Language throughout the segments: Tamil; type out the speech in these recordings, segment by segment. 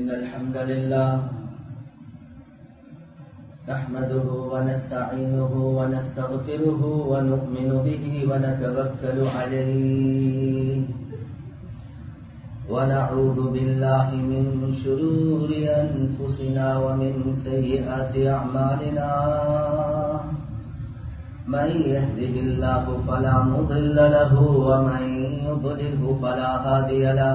إن الحمد لله نحمده ونستعينه ونستغفره ونؤمن به ونتوكل عليه ونعوذ بالله من شرور أنفسنا ومن سيئات أعمالنا من يهده الله فلا مضل له ومن يضلله فلا هادي له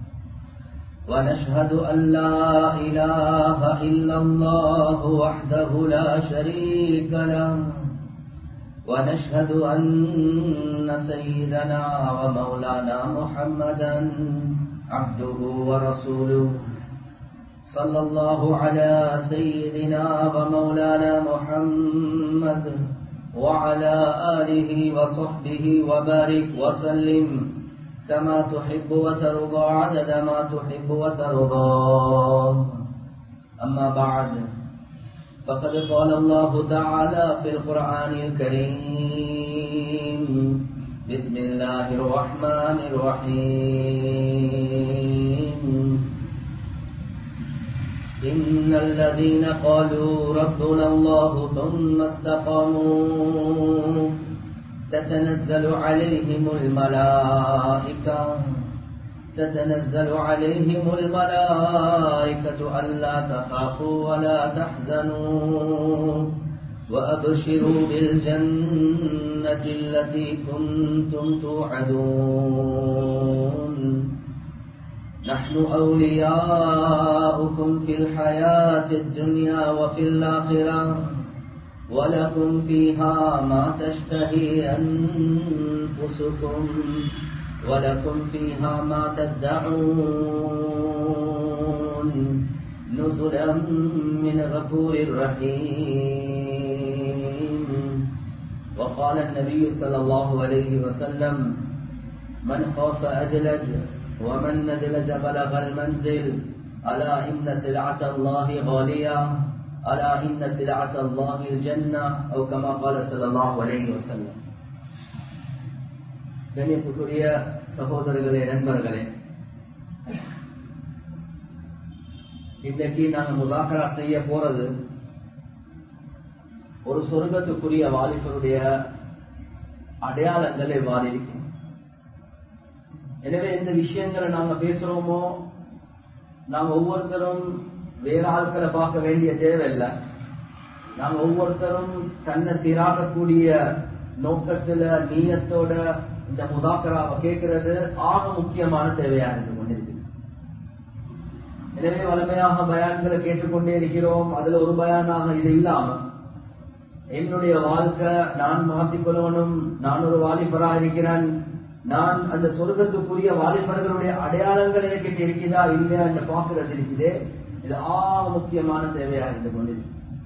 ونشهد أن لا إله إلا الله وحده لا شريك له ونشهد أن سيدنا ومولانا محمدا عبده ورسوله صلى الله على سيدنا ومولانا محمد وعلى آله وصحبه وبارك وسلم كما تحب وترضى عدد ما تحب وترضى أما بعد فقد قال الله تعالى في القرآن الكريم بسم الله الرحمن الرحيم إن الذين قالوا ربنا الله ثم استقاموا تتنزل عليهم الملائكة تتنزل عليهم الملائكة ألا تخافوا ولا تحزنوا وأبشروا بالجنة التي كنتم توعدون نحن أولياؤكم في الحياة الدنيا وفي الآخرة ولكم فيها ما تشتهي أنفسكم ولكم فيها ما تدعون نزلا من غفور رحيم وقال النبي صلى الله عليه وسلم من خاف أدلج ومن ندلج بلغ المنزل ألا إن سلعة الله غالية ألا إن سلعة الله الجنة أو كما قال صلى الله عليه وسلم கண்ணியத்துக்குரிய சகோதரர்களே நண்பர்களே இன்னைக்கு நாங்க முதாக்கரா செய்ய போறது ஒரு சொர்க்கத்துக்குரிய வாலிபருடைய அடையாளங்கள் எவ்வாறு இருக்கும் எனவே இந்த விஷயங்களை நாங்க பேசுறோமோ நாங்க ஒவ்வொருத்தரும் வேற ஆட்களை பார்க்க வேண்டிய தேவையில்லை நாங்க ஒவ்வொருத்தரும் தன்னை சீராக்கக்கூடிய நோக்கத்துல நீயத்தோட இந்த முதாக்கராவை கேட்கிறது ஆக முக்கியமான தேவையா இருந்து கொண்டிருக்கு எனவே வலிமையாக பயான்களை கேட்டுக்கொண்டே இருக்கிறோம் அதுல ஒரு பயானாக இது இல்லாம என்னுடைய வாழ்க்கை நான் மாற்றிக்கொள்ளவனும் நான் ஒரு வாலிபரா இருக்கிறேன் நான் அந்த சொர்க்கத்துக்குரிய வாலிபர்களுடைய அடையாளங்கள் எனக்கு இருக்குதா இல்லையா என்று பார்க்கிறது இருக்குது இது ஆக முக்கியமான தேவையா இருந்து கொண்டிருக்கு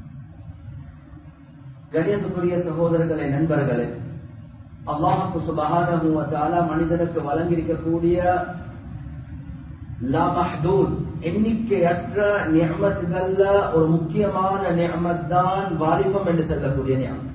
கணியத்துக்குரிய சகோதரர்களே நண்பர்களே அல்லாஹு சுபகான மனிதனுக்கு வழங்கியிருக்கக்கூடிய எண்ணிக்கையற்ற நியமத்துகள்ல ஒரு முக்கியமான நியமத் தான் வாலிபம் என்று சொல்லக்கூடிய நியமம்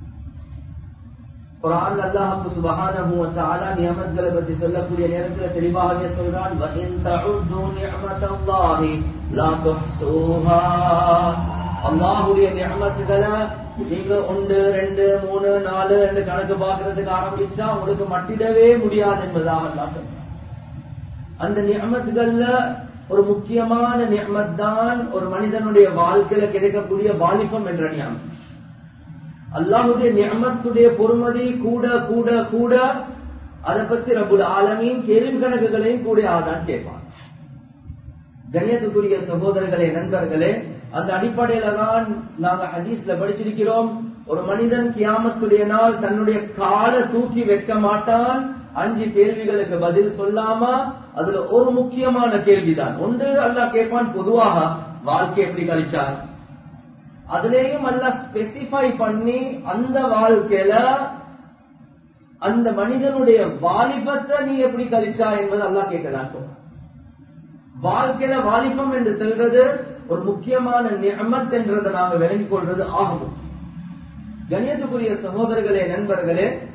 குரான் அல்லாஹு சுபஹானஹு வ தஆலா நியமத்களை பற்றி சொல்லக்கூடிய நேரத்தில் தெளிவாகவே சொல்றான் வ இன் தஉது நிஅமத்தல்லாஹி லா துஹ்ஸூஹா அல்லாஹ்வுடைய நியமத்துகளை நீங்க ஒன்று ரெண்டு மூணு நாலு ரெண்டு கணக்கு பார்க்கறதுக்கு ஆரம்பிச்சா உங்களுக்கு மட்டிடவே முடியாது என்பதாக அல்லாஹ் அந்த நியமத்துகள்ல ஒரு முக்கியமான நியமத் தான் ஒரு மனிதனுடைய வாழ்க்கையில கிடைக்கக்கூடிய வாலிபம் என்ற நியமம் அல்லாஹுடைய நியமத்துடைய பொறுமதி கூட கூட கூட அதை பத்தி ரபுல் ஆலமின் கேள்வி கணக்குகளையும் கூட ஆதான் கேட்பான் கணியத்துக்குரிய சகோதரர்களே நண்பர்களே அந்த அடிப்படையில தான் நாங்க ஹதீஸ்ல படிச்சிருக்கிறோம் ஒரு மனிதன் கியாமத்துடைய நாள் தன்னுடைய காலை தூக்கி வைக்க மாட்டான் அஞ்சு கேள்விகளுக்கு பதில் சொல்லாம அதுல ஒரு முக்கியமான கேள்விதான் ஒன்று அல்லாஹ் கேட்பான் பொதுவாக வாழ்க்கை எப்படி கழிச்சார் அதுலேயும் அல்ல ஸ்பெசிஃபை பண்ணி அந்த வாழ்க்கையில அந்த மனிதனுடைய வாலிபத்தை நீ எப்படி கழிச்சா என்பது அல்லா கேட்கலாம் சொல்ற வாழ்க்கையில வாலிபம் என்று சொல்றது ஒரு முக்கியமான நியமத் என்றதை நாங்க விளங்கிக் கொள்றது ஆகும் கணியத்துக்குரிய சகோதரர்களே நண்பர்களே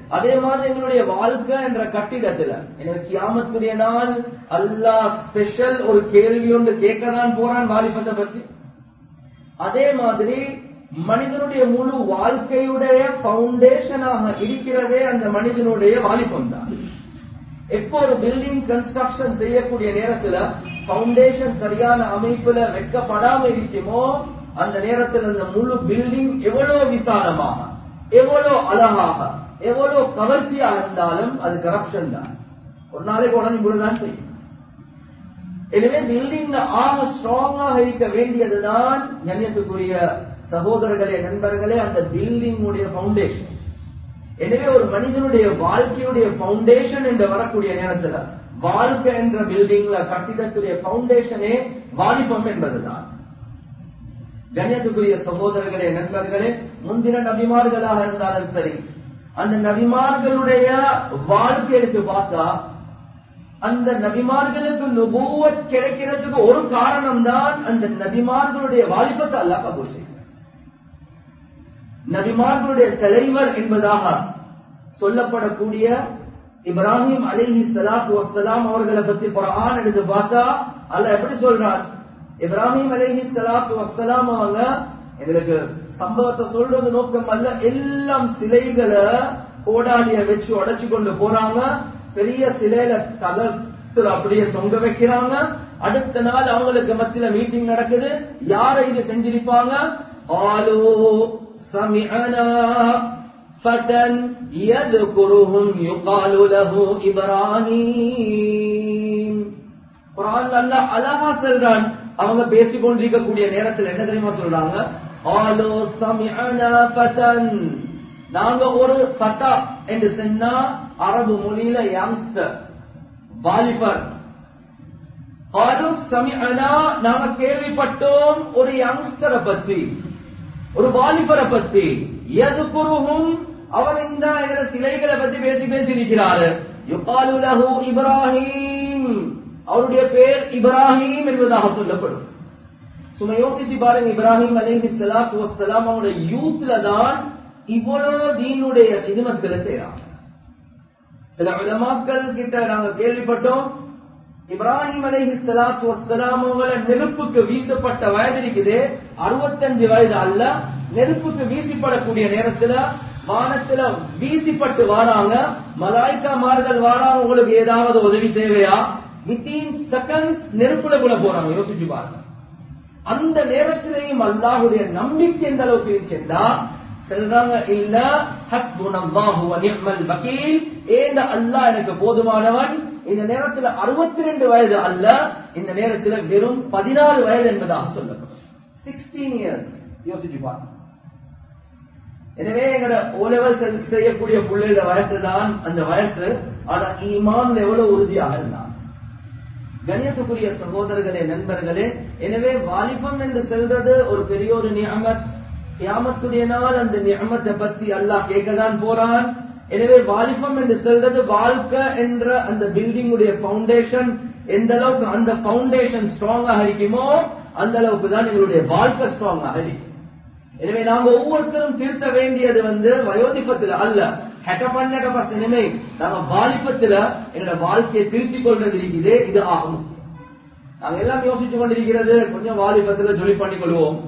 அதே மாதிரி எங்களுடைய வாழ்க்கை என்ற கட்டிடத்துல எனக்கு கியாமத்துடைய நாள் அல்லாஹ் ஸ்பெஷல் ஒரு கேள்வி ஒன்று கேட்கதான் போறான் வாலிபத்தை பத்தி அதே மாதிரி மனிதனுடைய முழு வாழ்க்கையுடைய பவுண்டேஷனாக இருக்கிறதே அந்த மனிதனுடைய வாலிபம் தான் எப்போ ஒரு பில்டிங் கன்ஸ்ட்ரக்ஷன் செய்யக்கூடிய நேரத்துல பவுண்டேஷன் சரியான அமைப்புல வைக்கப்படாம இருக்குமோ அந்த நேரத்தில் அந்த முழு பில்டிங் எவ்வளவு விசாலமாக எவ்வளவு அழகாக எவ்வளவு கவர்ச்சியா இருந்தாலும் அது கரப்ஷன் தான் ஒரு நாளைக்கு உடனே இவ்வளவுதான் செய்யும் எனவே பில்டிங் ஆக ஸ்ட்ராங்காக இருக்க வேண்டியதுதான் கண்ணியத்துக்குரிய சகோதரர்களே நண்பர்களே அந்த பில்டிங் உடைய பவுண்டேஷன் எனவே ஒரு மனிதனுடைய வாழ்க்கையுடைய பவுண்டேஷன் என்று வரக்கூடிய நேரத்தில் வாழ்க்கை என்ற பில்டிங்ல கட்டிடத்துடைய பவுண்டேஷனே வாலிபம் என்பதுதான் கண்ணியத்துக்குரிய சகோதரர்களே நண்பர்களே முந்தின நபிமார்களாக இருந்தாலும் சரி அந்த நபிமார்களுடைய வாழ்க்கை எடுத்து பார்த்தா அந்த நபிமார்களுக்கு நுபூவத் கிடைக்கிறதுக்கு ஒரு காரணம் தான் அந்த நபிமார்களுடைய வாலிபத்தை அல்லா கபூர் செய்கிறார் நபிமார்களுடைய தலைவர் என்பதாக சொல்லப்படக்கூடிய இப்ராஹிம் அலிஹி சலாத்து வசலாம் அவர்களை பத்தி குரான் எடுத்து பார்த்தா அல்ல எப்படி சொல்றார் இப்ராஹிம் அலிஹி சலாத்து வசலாம் அவங்க எங்களுக்கு சம்பவத்தை சொல்றது நோக்கம் அல்ல எல்லாம் சிலைகளை கோடாலிய வச்சு உடைச்சு கொண்டு போறாங்க பெரிய சிலையில தலத்துல அப்படியே தொங்க வைக்கிறாங்க அடுத்த நாள் அவங்களுக்கு மத்தியில மீட்டிங் நடக்குது யாரை இது செஞ்சிருப்பாங்க ஆலோ سمعنا فتى يذكرهم يقال له إبراهيم குரான் அல்லாஹ் அழகா சொல்றான் அவங்க பேசிக் கொண்டிருக்கக்கூடிய நேரத்தில் என்ன தெரியுமா சொல்றாங்க ஆலோ சமிஅனா ஃபதன் நாங்க ஒரு ஃபதா என்று சொன்னா அரபு மொழியில யங்ஸ்டர் வாலிபர் ஆலோ சமிஅனா நாங்க கேள்விப்பட்டோம் ஒரு யங்ஸ்டரை பத்தி ஒரு வாலிபரை பத்தி எதுக்குருகும் அவர் இந்த எங்களை சிலைகளை பத்தி பேசி பேசியிருக்கிறாரு யுகாலுலகு இப்ராஹிம் அவருடைய பேர் இப்ராஹிம் என்பதாக சொல்லப்படும் சும்மா யோசிச்சு பாருங்க இப்ராஹிம் அலிஹி சலாத்து வசலாம் அவருடைய யூத்ல தான் இவ்வளவு தீனுடைய சிதுமத்தில் செய்யறாங்க சில உலமாக்கள் கிட்ட நாங்க கேள்விப்பட்டோம் இப்ராஹிம் அலைஹி சலாத்து வசலாம் அவங்கள நெருப்புக்கு வீசப்பட்ட வயது இருக்குது அறுபத்தஞ்சு வயது அல்ல நெருப்புக்கு வீசிப்படக்கூடிய நேரத்துல வானத்துல வீசிப்பட்டு வாராங்க மலாய்க்காமார்கள் வாராங்க உங்களுக்கு ஏதாவது உதவி தேவையா வித்தின் செகண்ட் நெருப்புல கூட போறாங்க யோசிச்சு பாருங்க அந்த நேரத்திலேயும் அல்லாஹுடைய நம்பிக்கை எந்த அளவுக்கு இருக்கின்றா சொல்றாங்க இல்ல ஹஸ்புனல்லாஹு வ நிஅமல் வக்கீல் ஏந்த அல்லாஹ் எனக்கு போதுமானவன் இந்த நேரத்தில் அறுபத்தி ரெண்டு வயது அல்ல இந்த நேரத்தில் வெறும் பதினாறு வயது என்பதாக சொல்லப்படும் சிக்ஸ்டீன் இயர்ஸ் யோசிச்சு பாருங்க எனவே எங்கட ஓலெவல் செய்யக்கூடிய பிள்ளைகள வயசு தான் அந்த வயசு ஆனா ஈமான் எவ்வளவு உறுதியாக இருந்தான் கணியத்துக்குரிய சகோதரர்களே நண்பர்களே எனவே வாலிபம் என்று சொல்றது ஒரு பெரிய ஒரு நியமத் கியாமத்துடைய நாள் அந்த நியமத்தை பத்தி அல்லாஹ் கேட்கதான் போறான் எனவே வாலிபம் என்று சொல்றது வாழ்க்கை என்ற அந்த பில்டிங் உடைய பவுண்டேஷன் எந்த அளவுக்கு அந்த பவுண்டேஷன் ஸ்ட்ராங்காக இருக்குமோ அந்த அளவுக்கு தான் எங்களுடைய வாழ்க்கை ஸ்ட்ராங்காக இருக்கும் எனவே நாங்க ஒவ்வொருத்தரும் திருத்த வேண்டியது வந்து வயோதிப்பத்தில் அல்ல இனிமே நாங்க வாலிபத்துல எங்களோட வாழ்க்கையை திருத்திக் கொள்றது இருக்குது இது ஆகும் நாங்க எல்லாம் யோசிச்சு கொண்டிருக்கிறது கொஞ்சம் வாலிபத்துல ஜொலி பண்ணிக் கொள்வோம்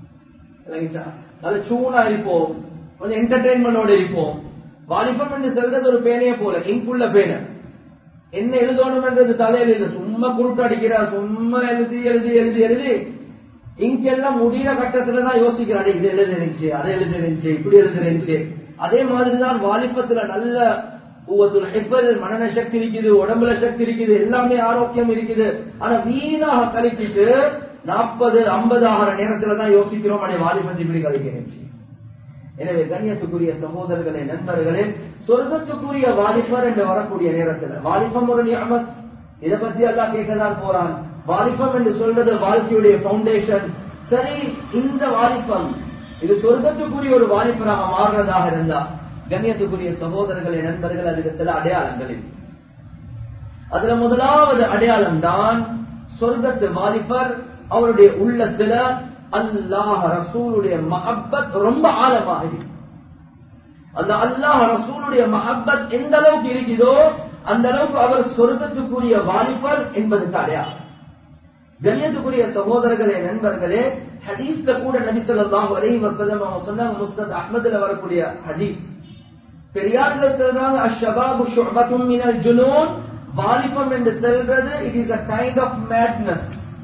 நல்ல சூனா இருப்போம் கொஞ்சம் என்டர்டைன்மெண்டோட இருப்போம் வாலிபம் என்று சொல்றது ஒரு பேனைய போல இங்குள்ள பேனை என்ன எழுதணும் என்றது தலையில் இல்லை சும்மா குருட்டு அடிக்கிறார் சும்மா எழுதி எழுதி எழுதி எழுதி இங்கெல்லாம் முடிகிற கட்டத்துல தான் யோசிக்கிறாரு இது எழுத இருந்துச்சு அதை எழுத இருந்துச்சு இப்படி எழுத இருந்துச்சு அதே மாதிரிதான் வாலிபத்துல நல்ல ஒவ்வொரு ஹெப்பல் மனன சக்தி இருக்குது உடம்புல சக்தி இருக்குது எல்லாமே ஆரோக்கியம் இருக்குது ஆனா வீணாக கழிச்சிட்டு நாற்பது ஐம்பது ஆகிற நேரத்துல தான் யோசிக்கிறோம் அடைய வாலிபத்தை இப்படி கழிக்கிறேன் எனவே கண்ணியத்துக்குரிய சகோதரர்களே நண்பர்களே சொர்க்கத்துக்குரிய வாலிபர் என்று வரக்கூடிய நேரத்தில் வாலிபம் ஒரு நியமத் இதை பத்தி எல்லாம் கேட்கதான் போறான் வாலிபம் என்று சொல்றது வாழ்க்கையுடைய பவுண்டேஷன் சரி இந்த வாலிபம் இது சொர்க்கத்துக்குரிய ஒரு வாலிபராக மாறுறதாக இருந்தா கண்ணியத்துக்குரிய சகோதரர்களே நண்பர்கள் அதுக்கு சில அடையாளங்கள் இருக்கு அதுல முதலாவது அடையாளம் தான் சொர்க்கத்து வாலிபர் அவருடைய உள்ளத்துல அல்லாஹ் ரசூலுடைய மஹப்பத் ரொம்ப ஆழமாக இருக்கு அந்த அல்லாஹ் ரசூலுடைய மஹப்பத் எந்த அளவுக்கு இருக்குதோ அந்த அளவுக்கு அவர் சொர்க்கத்துக்குரிய வாலிபர் என்பது அடையாளம் கண்ணியத்துக்குரிய சகோதரர்களே நண்பர்களே ஹதீஸ்ல கூட நபி ஸல்லல்லாஹு அலைஹி வஸல்லம் அவங்க சொன்னாங்க முஸ்தத் அஹ்மதுல வரக்கூடிய ஹதீஸ் பெரியார்ல சொல்றாங்க அஷ்ஷபாபு ஷுஅபத்தும் மினல் ஜுனூன் வாலிபம் என்று சொல்றது it is a kind of madness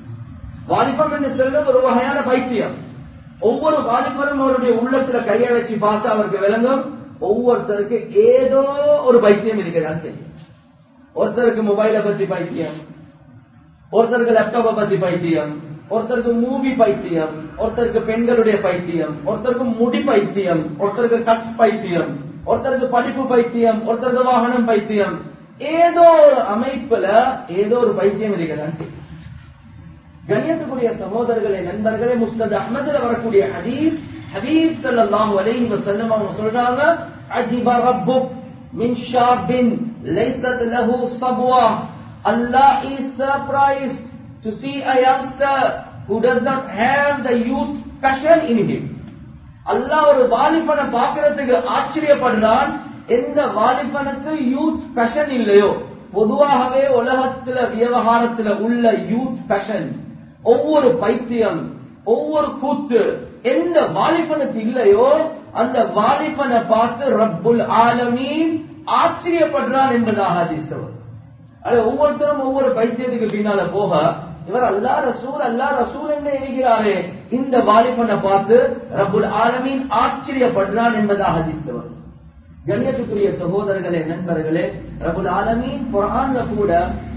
வாலிபம் என்று சொல்றது ஒரு வகையான பைத்தியம் ஒவ்வொரு வாலிபரும் அவருடைய உள்ளத்துல கையை வச்சு பார்த்து அவருக்கு விளங்கும் ஒவ்வொருத்தருக்கு ஏதோ ஒரு பைத்தியம் இருக்குதான் தெரியும் ஒருத்தருக்கு மொபைலை பத்தி பைத்தியம் ஒருத்தருக்கு லேப்டாப்பை பத்தி பைத்தியம் ஒருத்தருக்கு மூவி பைத்தியம் ஒருத்தருக்கு பெண்களுடைய பைத்தியம் ஒருத்தருக்கு முடி பைத்தியம் ஒருத்தருக்கு கட் பைத்தியம் ஒருத்தருக்கு படிப்பு பைத்தியம் ஒருத்தருக்கு வாகனம் பைத்தியம் ஏதோ ஒரு அமைப்புல ஏதோ ஒரு பைத்தியம் இருக்குதான் தெரியும் கண்ணியத்துக்குரிய சகோதரர்களே நண்பர்களே முஸ்தத் அஹ்மதுல வரக்கூடிய ஹதீஸ் ஹபீப் ஸல்லல்லாஹு அலைஹி வஸல்லம் அவங்க சொல்றாங்க அஜிப ரப்புக் மின் ஷாபின் லைஸத் லஹு சப்வா Allah is surprised to see a youngster who does not have the youth passion in him. அல்லாஹ் ஒரு வாலிபனை பார்க்கறதுக்கு ஆச்சரியப்படுறான் எந்த வாலிபனுக்கு யூத் பேஷன் இல்லையோ பொதுவாகவே உலகத்துல விவகாரத்துல உள்ள யூத் பேஷன் ஒவ்வொரு பைத்தியம் ஒவ்வொரு கூத்து எந்த வாலிபனுக்கு இல்லையோ அந்த வாலிபனை பார்த்து ரப்புல் ஆலமீன் ஆச்சரியப்படுறான் என்பதாக அதிர்த்தவர் அது ஒவ்வொருத்தரும் ஒவ்வொரு பைத்தியத்துக்கு பின்னால போக இவர் அல்லா ரசூல் அல்லா ரசூல் என்று எண்ணுகிறாரே இந்த வாலிபனை பார்த்து ரப்புல் ஆலமீன் ஆச்சரியப்படுறான் என்பதாக அதிர்த்தவர் கண்ணியத்துக்குரிய சகோதரர்களே நண்பர்களே ரபுல் ஆலமீன் குரான்ல கூட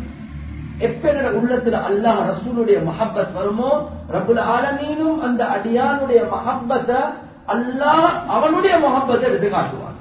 எப்ப என்னோட உள்ளத்துல அல்லாஹ் ரசூலுடைய மஹப்பத் வருமோ ரபுல் ஆலமீனும் அந்த அடியானுடைய மஹப்பத்தை அல்லாஹ் அவனுடைய மஹப்பத்தை எடுத்து காட்டுவான்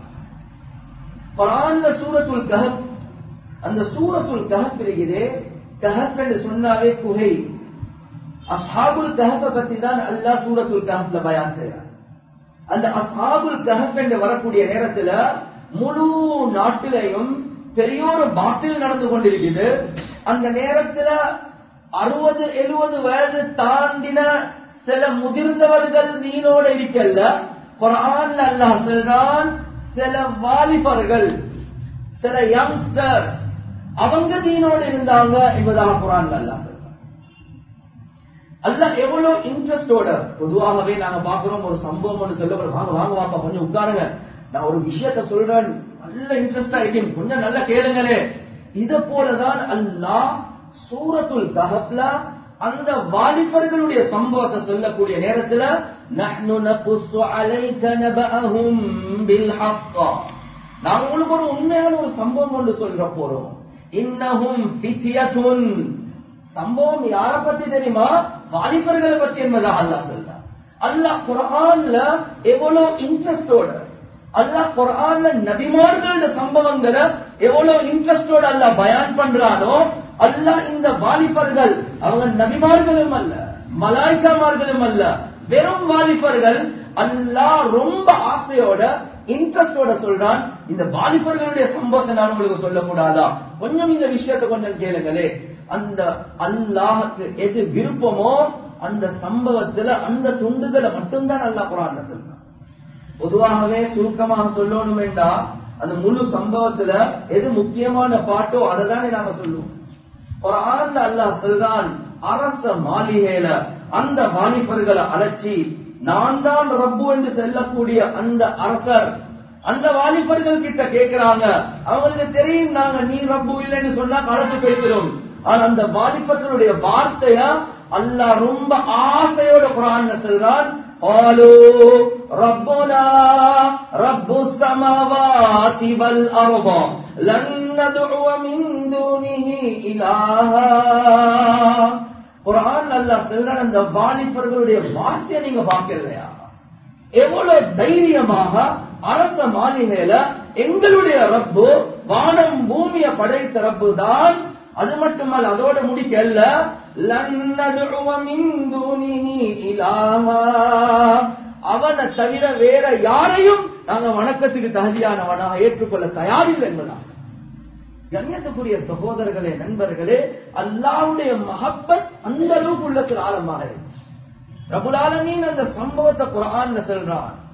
குரான்ல சூரத்துல் கஹப் அந்த சூரத்துல் கஹப் இருக்கிறே கஹப் என்று சொன்னாவே குகை அஸ்ஹாபுல் கஹப்பை பத்தி தான் அல்லாஹ் சூரத்துல் கஹப்ல பயான் செய்யறான் அந்த அசாபுல் கஹப் என்று வரக்கூடிய நேரத்துல முழு நாட்டிலையும் பெரியோரு பாட்டில் நடந்து கொண்டிருக்குது அந்த நேரத்துல அறுபது எழுபது வயது தாண்டின சில முதிர்ந்தவர்கள் நீனோட இருக்கல்ல குரான்ல அல்லாஹ் சொல்றான் சில வாலிபர்கள் சில யங்ஸ்டர் அவங்க நீனோடு இருந்தாங்க என்பதாக குரான்ல அல்லாஹ் சொல்றான் அல்ல எவ்வளவு இன்ட்ரெஸ்டோட பொதுவாகவே நாங்க பாக்குறோம் ஒரு சம்பவம் ஒன்று சொல்ல வாங்க வாங்க வாப்பா கொஞ்சம் உட்காருங்க நான் ஒரு விஷயத்த சொல்றேன் நல்ல இன்ட்ரெஸ்டா இருக்கேன் கொஞ்சம் நல்லா கேளுங்களே இத போலதான் அல்லாஹ் சூரத்துல் கஹப்ல அந்த வாலிபர்களுடைய சம்பவத்தை சொல்லக்கூடிய நேரத்துல நஹ்னு நகுஸ்ஸு அலைக நபஅஹும் பில் ஹக்க நான் உங்களுக்கு ஒரு உண்மையான ஒரு சம்பவம் ஒன்று சொல்ற போறோம் இன்னஹும் ஃபித்யத்துன் சம்பவம் யார பத்தி தெரியுமா வாலிபர்களை பத்தி என்பதாக அல்லாஹ் சொல்றான் அல்லாஹ் குரான்ல எவ்வளவு இன்ட்ரெஸ்டோட அல்லாஹ் குரான்ல நபிமார்களோட சம்பவங்களை எவ்வளவு இன்ட்ரெஸ்டோட அல்லாஹ் பயான் பண்றானோ அல்லாஹ் இந்த வாலிபர்கள் அவங்க நபிமார்களும் அல்ல மலாய்க்காமார்களும் அல்ல வெறும் வாலிபர்கள் அல்லாஹ் ரொம்ப ஆசையோட இன்ட்ரெஸ்டோட சொல்றான் இந்த வாலிபர்களுடைய சம்பவத்தை நான் உங்களுக்கு சொல்லக்கூடாதா கொஞ்சம் இந்த விஷயத்தை கொஞ்சம் கேளுங்களே அந்த அல்லாஹுக்கு எது விருப்பமோ அந்த சம்பவத்துல அந்த துண்டுகளை மட்டும்தான் அல்லாஹ் குரான் சொல்றான் பொதுவாகவே சுருக்கமாக சொல்லணும் வேண்டா அந்த முழு சம்பவத்துல எது முக்கியமான பாட்டோ அதை தானே நாங்க சொல்லுவோம் ஒரு ஆனந்த அல்லாஹ் சொல்றான் அரச மாளிகையில அந்த வாலிபர்களை அழைச்சி நான் தான் ரப்பு என்று செல்லக்கூடிய அந்த அரசர் அந்த வாலிபர்கள் கிட்ட கேட்கிறாங்க அவங்களுக்கு தெரியும் நாங்க நீ ரப்பு இல்லைன்னு சொன்னா கலந்து பேசுறோம் ஆனா அந்த வாலிபர்களுடைய வார்த்தைய அல்லாஹ் ரொம்ப ஆசையோட குரான் சொல்றான் قالوا ربنا رب السماوات والأرض لن ندعو من دونه إلها குரான் அல்லா சொல்ற அந்த வாலிபர்களுடைய வார்த்தையை நீங்க பார்க்கலையா எவ்வளவு தைரியமாக அரச மாளிகையில எங்களுடைய ரப்பு வானம் பூமியை படைத்த ரப்பு தான் அது மட்டுமல்ல அதோட முடிக்கல அவனை தவிர வேற யாரையும் நாங்க வணக்கத்துக்கு தகுதியானவனாக ஏற்றுக்கொள்ள தயாரில்லை என்பதா கண்ணியத்துக்குரிய சகோதரர்களே நண்பர்களே அல்லாவுடைய மகப்பத் அந்த அளவுக்கு உள்ளத்தில் ஆழமாக இருக்கு ரபுலாலமீன் அந்த சம்பவத்தை குரான்ல சொல்றான்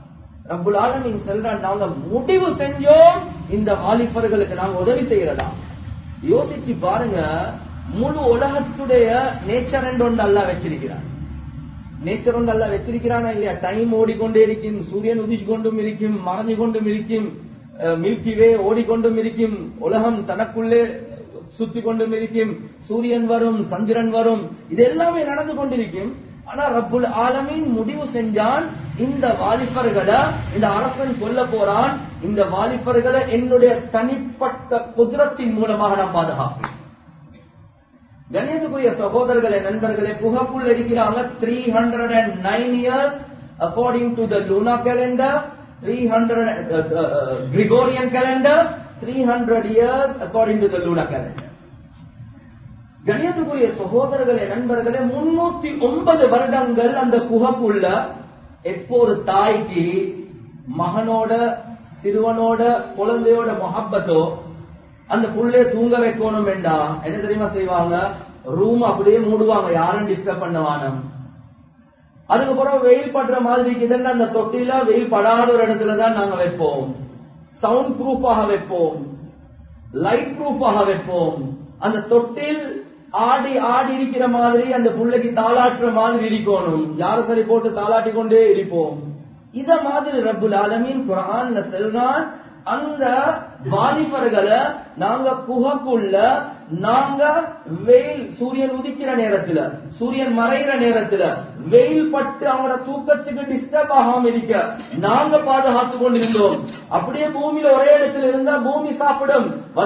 ரப்புல் ஆலமின் செல்றான் நாங்க முடிவு செஞ்சோம் இந்த வாலிபர்களுக்கு நாங்க உதவி செய்யறதா யோசிச்சு பாருங்க முழு உலகத்துடைய நேச்சர் என்று ஒன்று அல்லா வச்சிருக்கிறான் நேச்சர் ஒன்று அல்லா வச்சிருக்கிறானா இல்லையா டைம் ஓடிக்கொண்டே இருக்கும் சூரியன் உதிச்சு கொண்டும் இருக்கும் மறைஞ்சு கொண்டும் இருக்கும் மில்கி வே ஓடிக்கொண்டும் இருக்கும் உலகம் தனக்குள்ளே சுத்தி கொண்டும் இருக்கும் சூரியன் வரும் சந்திரன் வரும் இது எல்லாமே நடந்து கொண்டிருக்கும் ஆனா ரப்புல் ஆலமின் முடிவு செஞ்சான் இந்த வாலிபர்களை இந்த அரசன் சொல்ல போறான் இந்த வாலிபர்களை என்னுடைய தனிப்பட்ட குதிரத்தின் மூலமாக நான் பாதுகாப்பேன் கணேசக்குரிய சகோதரர்களே நண்பர்களே புகக்குள் இருக்கிறாங்க three hundred and nine years according to the lunar calendar three hundred Gregorian calendar three hundred years according to the lunar calendar கணியத்துக்குரிய சகோதரர்களே நண்பர்களே முன்னூத்தி ஒன்பது வருடங்கள் அந்த குகைக்குள்ள எப்போ ஒரு தாய்க்கு மகனோட சிறுவனோட குழந்தையோட மொஹப்பத்தோ அந்த புள்ளைய தூங்க வைக்கணும் வேண்டாம் என்ன தெரியுமா செய்வாங்க ரூம் அப்படியே மூடுவாங்க யாரும் டிஸ்டர்ப் பண்ணவானம் அதுக்கப்புறம் வெயில் படுற மாதிரி இதெல்லாம் அந்த தொட்டில வெயில் படாத ஒரு இடத்துல தான் நாங்க வைப்போம் சவுண்ட் ப்ரூஃபாக வைப்போம் லைட் ப்ரூஃபாக வைப்போம் அந்த தொட்டில் ஆடி ஆடி இருக்கிற மாதிரி அந்த புள்ளைக்கு தாளாட்டுற மாதிரி இருக்கணும் யாரும் சரி போட்டு தாளாட்டி கொண்டே இருப்போம் இத மாதிரி ரப்புல் ஆலமீன் குரான்ல செல்றான் அந்த வாலிபர்களை நாங்க குகைக்குள்ள நாங்க வெயில் சூரியன் உதிக்கிற நேரத்துல சூரியன் மறைகிற நேரத்துல வெயில் பட்டு அவங்களோட தூக்கத்துக்கு டிஸ்டர்ப் ஆகாம இருக்க நாங்க பாதுகாத்து கொண்டிருந்தோம் அப்படியே பூமியில ஒரே இடத்துல இருந்தா பூமி சாப்பிடும்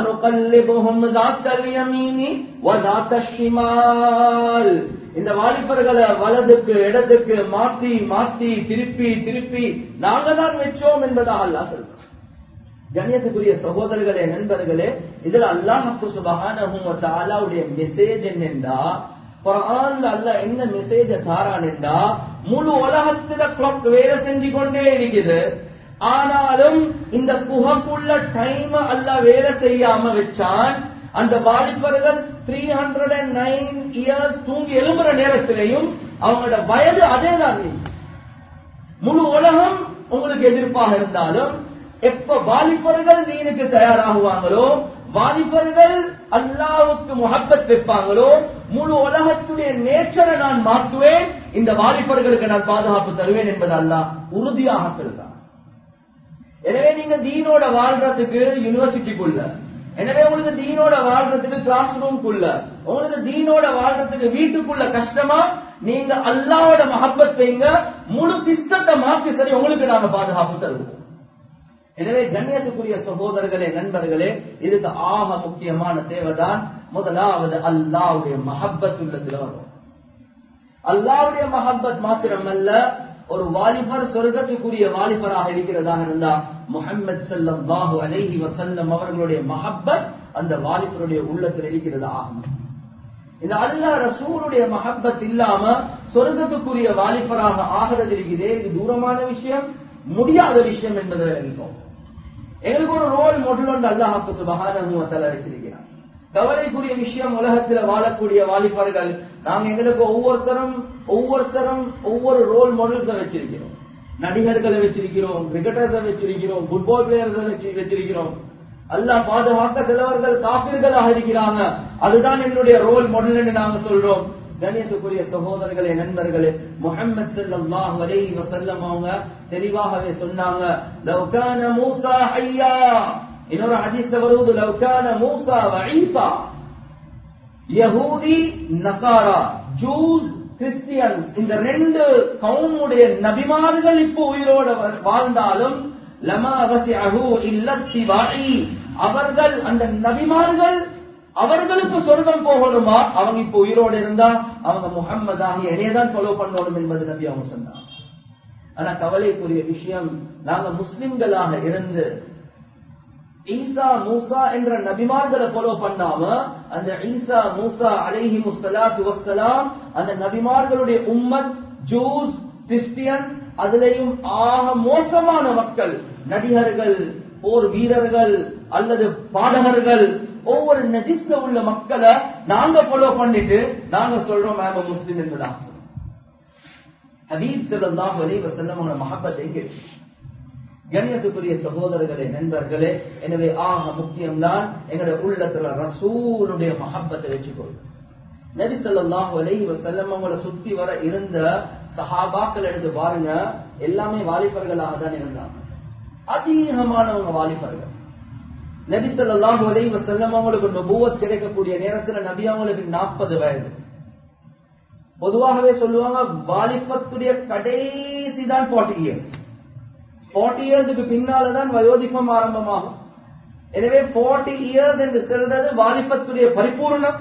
இந்த வாலிபர்களை வலதுக்கு இடத்துக்கு மாத்தி மாத்தி திருப்பி திருப்பி நாங்க தான் வச்சோம் என்பதாக அல்லா சொல்றோம் கண்ணியத்துக்குரிய சகோதரர்களே நண்பர்களே இதுல அல்லாஹு சுபகானுடைய மெசேஜ் என்னென்றா குரான்ல அல்ல என்ன மெசேஜ தாரான் என்றா முழு உலகத்துல கிளாக் வேலை செஞ்சு கொண்டே இருக்குது ஆனாலும் இந்த குகைக்குள்ள டைம் அல்ல வேலை செய்யாம வச்சான் அந்த வாலிபர்கள் three hundred and nine years தூங்கி எழும்புற நேரத்திலையும் அவங்களோட வயது அதே தான் முழு உலகம் உங்களுக்கு எதிர்ப்பாக இருந்தாலும் எப்ப வாலிபர்கள் நீனுக்கு தயாராகுவாங்களோ வாலிபர்கள் அல்லாவுக்கு முகப்பத் வைப்பாங்களோ முழு உலகத்துடைய நேச்சரை நான் மாற்றுவேன் இந்த வாலிபர்களுக்கு நான் பாதுகாப்பு தருவேன் என்பது அல்லாஹ் உறுதியாக சொல்றான் எனவே நீங்க தீனோட வாழ்றதுக்கு யூனிவர்சிட்டிக்குள்ள எனவே உங்களுக்கு தீனோட வாழ்றதுக்கு கிளாஸ் ரூம்குள்ள உங்களுக்கு தீனோட வாழ்றதுக்கு வீட்டுக்குள்ள கஷ்டமா நீங்க அல்லாவோட மகப்பத் வைங்க முழு சிஸ்டத்தை மாற்றி சரி உங்களுக்கு நாங்க பாதுகாப்பு தருவோம் எனவே கண்ணியத்துக்குரிய சகோதரர்களே நண்பர்களே இதுக்கு ஆக முக்கியமான தேவைதான் முதலாவது அல்லாவுடைய மஹப்பத் உள்ளதுல வரும் அல்லாவுடைய மஹப்பத் மாத்திரமல்ல ஒரு வாலிபர் சொர்க்கத்துக்குரிய வாலிபராக இருக்கிறதாக இருந்தா முகமது செல்லம் பாஹு அலேஹி வசல்லம் அவர்களுடைய மஹப்பத் அந்த வாலிபருடைய உள்ளத்தில் இருக்கிறது ஆகும் இந்த அல்லா ரசூலுடைய மஹப்பத் இல்லாம சொர்க்கத்துக்குரிய வாலிபராக ஆகிறது இருக்கிறதே இது தூரமான விஷயம் முடியாத விஷயம் என்பதை அறிவிப்போம் எங்களுக்கு ஒரு ரோல் மாடல் ஒன்று அல்லாஹாக்கு சுபகான இருக்கிறார் கவலைக்குரிய விஷயம் உலகத்துல வாழக்கூடிய வாலிபர்கள் நாங்க எங்களுக்கு ஒவ்வொருத்தரும் ஒவ்வொருத்தரும் ஒவ்வொரு ரோல் மாடல்ஸை வச்சிருக்கிறோம் நடிகர்களை வச்சிருக்கிறோம் கிரிக்கெட்டர்ஸை வச்சிருக்கிறோம் ஃபுட்பால் பிளேயர்ஸை வச்சு வச்சிருக்கிறோம் அல்லா பாதுகாக்க சிலவர்கள் காப்பீர்களாக இருக்கிறாங்க அதுதான் என்னுடைய ரோல் மாடல் என்று நாங்க சொல்றோம் கணியத்துக்குரிய சகோதரர்களே நண்பர்களே முகமது ஸல்லல்லாஹு அலைஹி வஸல்லம் அவங்க தெளிவாகவே சொன்னாங்க லவ் கான மூசா ஹய்யா இன்னொரு ஹதீஸ்ல வருவது லவ் கான மூசா வ ஈசா யஹூதி நசாரா ஜூஸ் கிறிஸ்டியன் இந்த ரெண்டு கவுமுடைய நபிமார்கள் இப்போ உயிரோட வாழ்ந்தாலும் லமா வசிஅஹு இல்லத்திபாஇ அவர்கள் அந்த நபிமார்கள் அவர்களுக்கு சொர்க்கம் போகணுமா அவங்க இப்ப உயிரோடு இருந்தா அவங்க முகம்மது ஆகிய என்னையதான் ஃபாலோ பண்ணணும் என்பது நபி அவங்க சொன்னாங்க ஆனா கவலைக்குரிய விஷயம் நாங்க முஸ்லிம்களாக இருந்து ஈசா மூசா என்ற நபிமார்களை ஃபாலோ பண்ணாம அந்த ஈசா மூசா அலைஹி முஸ்லாத்து வசலாம் அந்த நபிமார்களுடைய உம்மத் ஜூஸ் கிறிஸ்டியன் அதுலயும் ஆக மோசமான மக்கள் நடிகர்கள் போர் வீரர்கள் அல்லது பாடகர்கள் ஒவ்வொரு நஜிஸ்ல உள்ள மக்களை நாங்க ஃபாலோ பண்ணிட்டு நாங்க சொல்றோம் மேம் முஸ்லிம் என்பதாக ஹதீஸ் செல்லாம் வலி வசல்லம் மஹப்பத் எங்க கண்ணியத்துக்குரிய சகோதரர்களே நண்பர்களே எனவே ஆக முக்கியம்தான் எங்களுடைய உள்ளத்துல ரசூலுடைய மகப்பத்தை வச்சுக்கொள்ளும் நபி சொல்லாஹு அலைஹி வஸல்லம் அவங்கள சுத்தி வர இருந்த சஹாபாக்கள் எடுத்து பாருங்க எல்லாமே வாலிபர்களாக தான் இருந்தாங்க அதிகமானவங்க வாலிபர்கள் நபி சொல்லாஹு அலைஹி வஸல்லம் அவங்களுக்கு நபுவத் கிடைக்கக்கூடிய நேரத்துல நபி அவங்களுக்கு நாற்பது வயது பொதுவாகவே சொல்லுவாங்க வாலிபத்துடைய கடைசி தான் ஃபார்ட்டி இயர்ஸ் ஃபார்ட்டி இயர்ஸுக்கு பின்னால்தான் வயோதிபம் ஆரம்பமாகும் எனவே ஃபார்ட்டி இயர்ஸ் என்று சொல்றது வாலிபத்துடைய பரிபூர்ணம்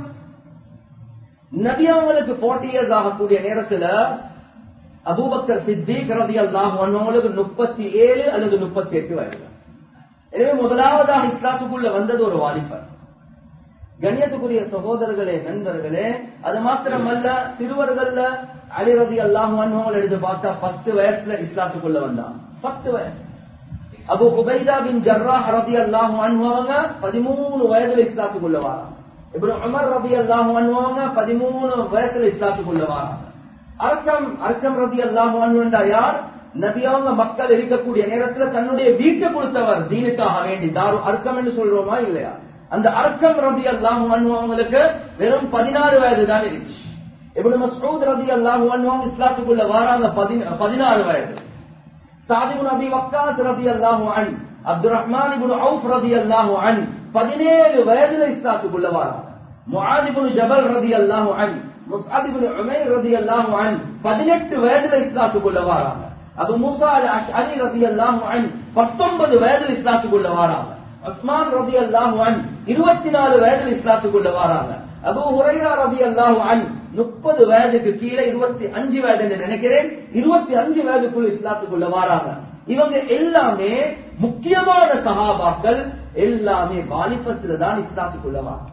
நபி அவங்களுக்கு ஃபார்ட்டி இயர்ஸ் ஆகக்கூடிய நேரத்துல அபூபக்கர் சித்திக் ரதி அல்லாஹ் அவங்களுக்கு முப்பத்தி ஏழு அல்லது முப்பத்தி எட்டு வயது எனவே முதலாவதாக இஸ்லாத்துக்குள்ள வந்தது ஒரு வாலிபர் கண்ணியத்துக்குரிய சகோதரர்களே நண்பர்களே அது மாத்திரமல்ல சிறுவர்கள்ல அலிரதி அல்லாஹ் எடுத்து பார்த்தா பத்து வயசுல இஸ்லாத்துக்குள்ள வந்தான் பத்து வயசு அபு குபைதா பின் ஜர்ரா ரதி அல்லாஹ் அவங்க பதிமூணு வயதுல இஸ்லாத்துக்குள்ள வராங்க இப்படி உமர் ரதி அல்லாஹ் அவங்க பதிமூணு வயசுல இஸ்லாத்துக்குள்ள வராங்க அர்க்கம் அர்க்கம் ரதி அல்லாஹ் யார் நபியவங்க மக்கள் இருக்கக்கூடிய நேரத்துல தன்னுடைய வீட்டை கொடுத்தவர் தீனுக்காக வேண்டி தாரு அர்க்கம் என்று சொல்றோமா இல்லையா அந்த அர்க்கம் ரதி அல்லாஹ் அவங்களுக்கு வெறும் பதினாறு வயது தான் இருந்துச்சு இப்படி மசூத் ரதி அல்லாஹ் இஸ்லாத்துக்குள்ள வராங்க பதினாறு வயது சாதிபுன் அபி வக்காஸ் ரதி அல்லாஹு அன் அப்துல் ரஹ்மான் இபுன் அவுஃப் ரதி அல்லாஹு அன் பதினேழு வயதுல இஸ்லாத்துக்குள்ள வராங்க முஆதிபுன் ஜபல் ரதி அல்லாஹு அன் முஸ்அபிபுன் உமைர் ரதி அல்லாஹு அன் பதினெட்டு வயதுல இஸ்லாத்துக்குள்ள வராங்க அபு மூசா அல் அஷ்அரி ரதி அல்லாஹு அன் பத்தொன்பது வயதுல இஸ்லாத்துக்குள்ள வராங்க உஸ்மான் ரதி அல்லாஹு அன் இருபத்தி நாலு வயதுல இஸ்லாத்துக்குள்ள வராங்க அபு ஹுரைரா ரதி அல்லாஹு அன் முப்பது வயதுக்கு கீழே இருபத்தி அஞ்சு வயது என்று நினைக்கிறேன் இருபத்தி அஞ்சு வயதுக்குள்ள இஸ்லாத்துக்குள்ள வராங்க இவங்க எல்லாமே முக்கியமான சகாபாக்கள் எல்லாமே வாலிபத்துல தான் இஸ்லாத்துக்குள்ள வராங்க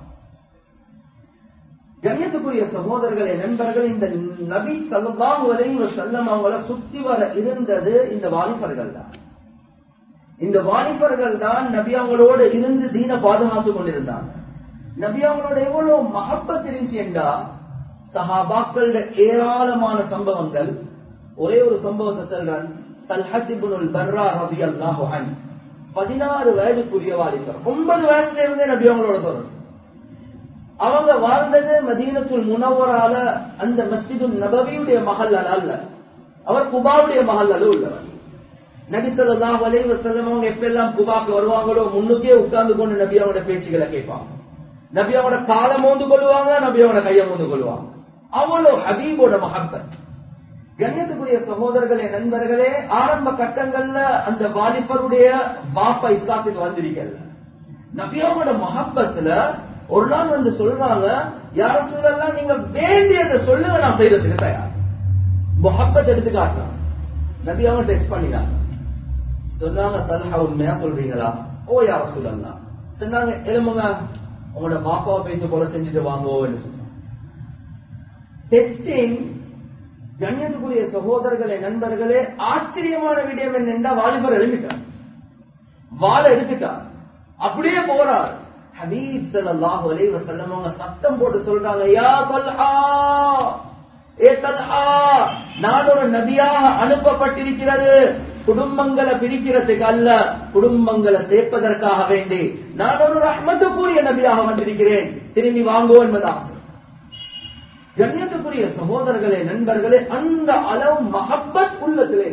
கண்ணியத்துக்குரிய சகோதரர்களே நண்பர்கள் இந்த நபி சல்லாஹு அலைவ செல்லம் அவங்கள சுத்தி வர இருந்தது இந்த வாலிபர்கள் தான் இந்த வாலிபர்கள் தான் நபி அவங்களோட இருந்து தீன பாதுகாத்து கொண்டிருந்தாங்க நபி அவங்களோட எவ்வளவு மகப்பத் இருந்துச்சு என்றா சஹாபாக்களோட ஏராளமான சம்பவங்கள் ஒரே ஒரு சம்பவத்தை சொல்றேன் தல்ஹிபுல் பர்ரா ரபி அல்லாஹு அன் பதினாறு வயதுக்குரிய வாலிபர் ஒன்பது வயசுல இருந்தே நபி அவங்களோட தொடரும் அவங்க வாழ்ந்தது மதீனத்துல் முனவரால அந்த மஸ்ஜிது நபவியுடைய மகள் அல்ல அவர் குபாவுடைய மகள் அல்ல உள்ளவர் நபிசல்லாம் வலைவ செல்லம் அவங்க எப்பெல்லாம் குபாக்கு வருவாங்களோ முன்னுக்கே உட்கார்ந்து கொண்டு நபி அவங்களோட பேச்சுகளை கேட்பாங்க நபி அவனோட காலை மோந்து கொள்வாங்க நபி அவனோட கையை மோந்து கொள்வாங்க அவ்வளவு ஹபீபோட மகப்பத் கண்ணியத்துக்குரிய சகோதரர்களே நண்பர்களே ஆரம்ப கட்டங்கள்ல அந்த வாலிபருடைய பாப்பா இஸ்லாத்துக்கு வந்திருக்கல நபியாவோட மகப்பத்துல ஒரு நாள் வந்து சொல்றாங்க யார சூழல்லாம் நீங்க வேண்டியதை சொல்லுங்க நான் செய்யறதுக்கு தயார் மொஹப்பத் எடுத்து காட்டுறாங்க நபி அவங்க டெஸ்ட் பண்ணினாங்க சொன்னாங்க தல்ஹா உண்மையா சொல்றீங்களா ஓ யார சூழல்லாம் சொன்னாங்க எலும்புங்க உங்களோட பாப்பாவை பேசி போல செஞ்சுட்டு வாங்கோன்னு சொன்னாங்க டெஸ்டிங் கண்ணியத்துக்குரிய சகோதரர்களே நண்பர்களே ஆச்சரியமான விடயம் என்னென்றா வாலிபர் எழுப்பிட்டார் வாழ எடுத்துட்டார் அப்படியே போறார் ஹபீப் ஸல்லல்லாஹு அலைஹி வஸல்லம் அவங்க சத்தம் போட்டு சொல்றாங்க யா தல்ஹா ஏ தல்ஹா நான் ஒரு நபியாக அனுப்பப்பட்டிருக்கிறது குடும்பங்களை பிரிக்கிறதுக்கு அல்ல குடும்பங்களை சேர்ப்பதற்காக வேண்டி நான் ஒரு ரஹ்மத்துக்குரிய நபியாக வந்திருக்கிறேன் திரும்பி வாங்கோ என்பதாக கண்ணியத்துக்குரிய சகோதரர்களே நண்பர்களே அந்த அளவு மஹப்பத் உள்ளத்திலே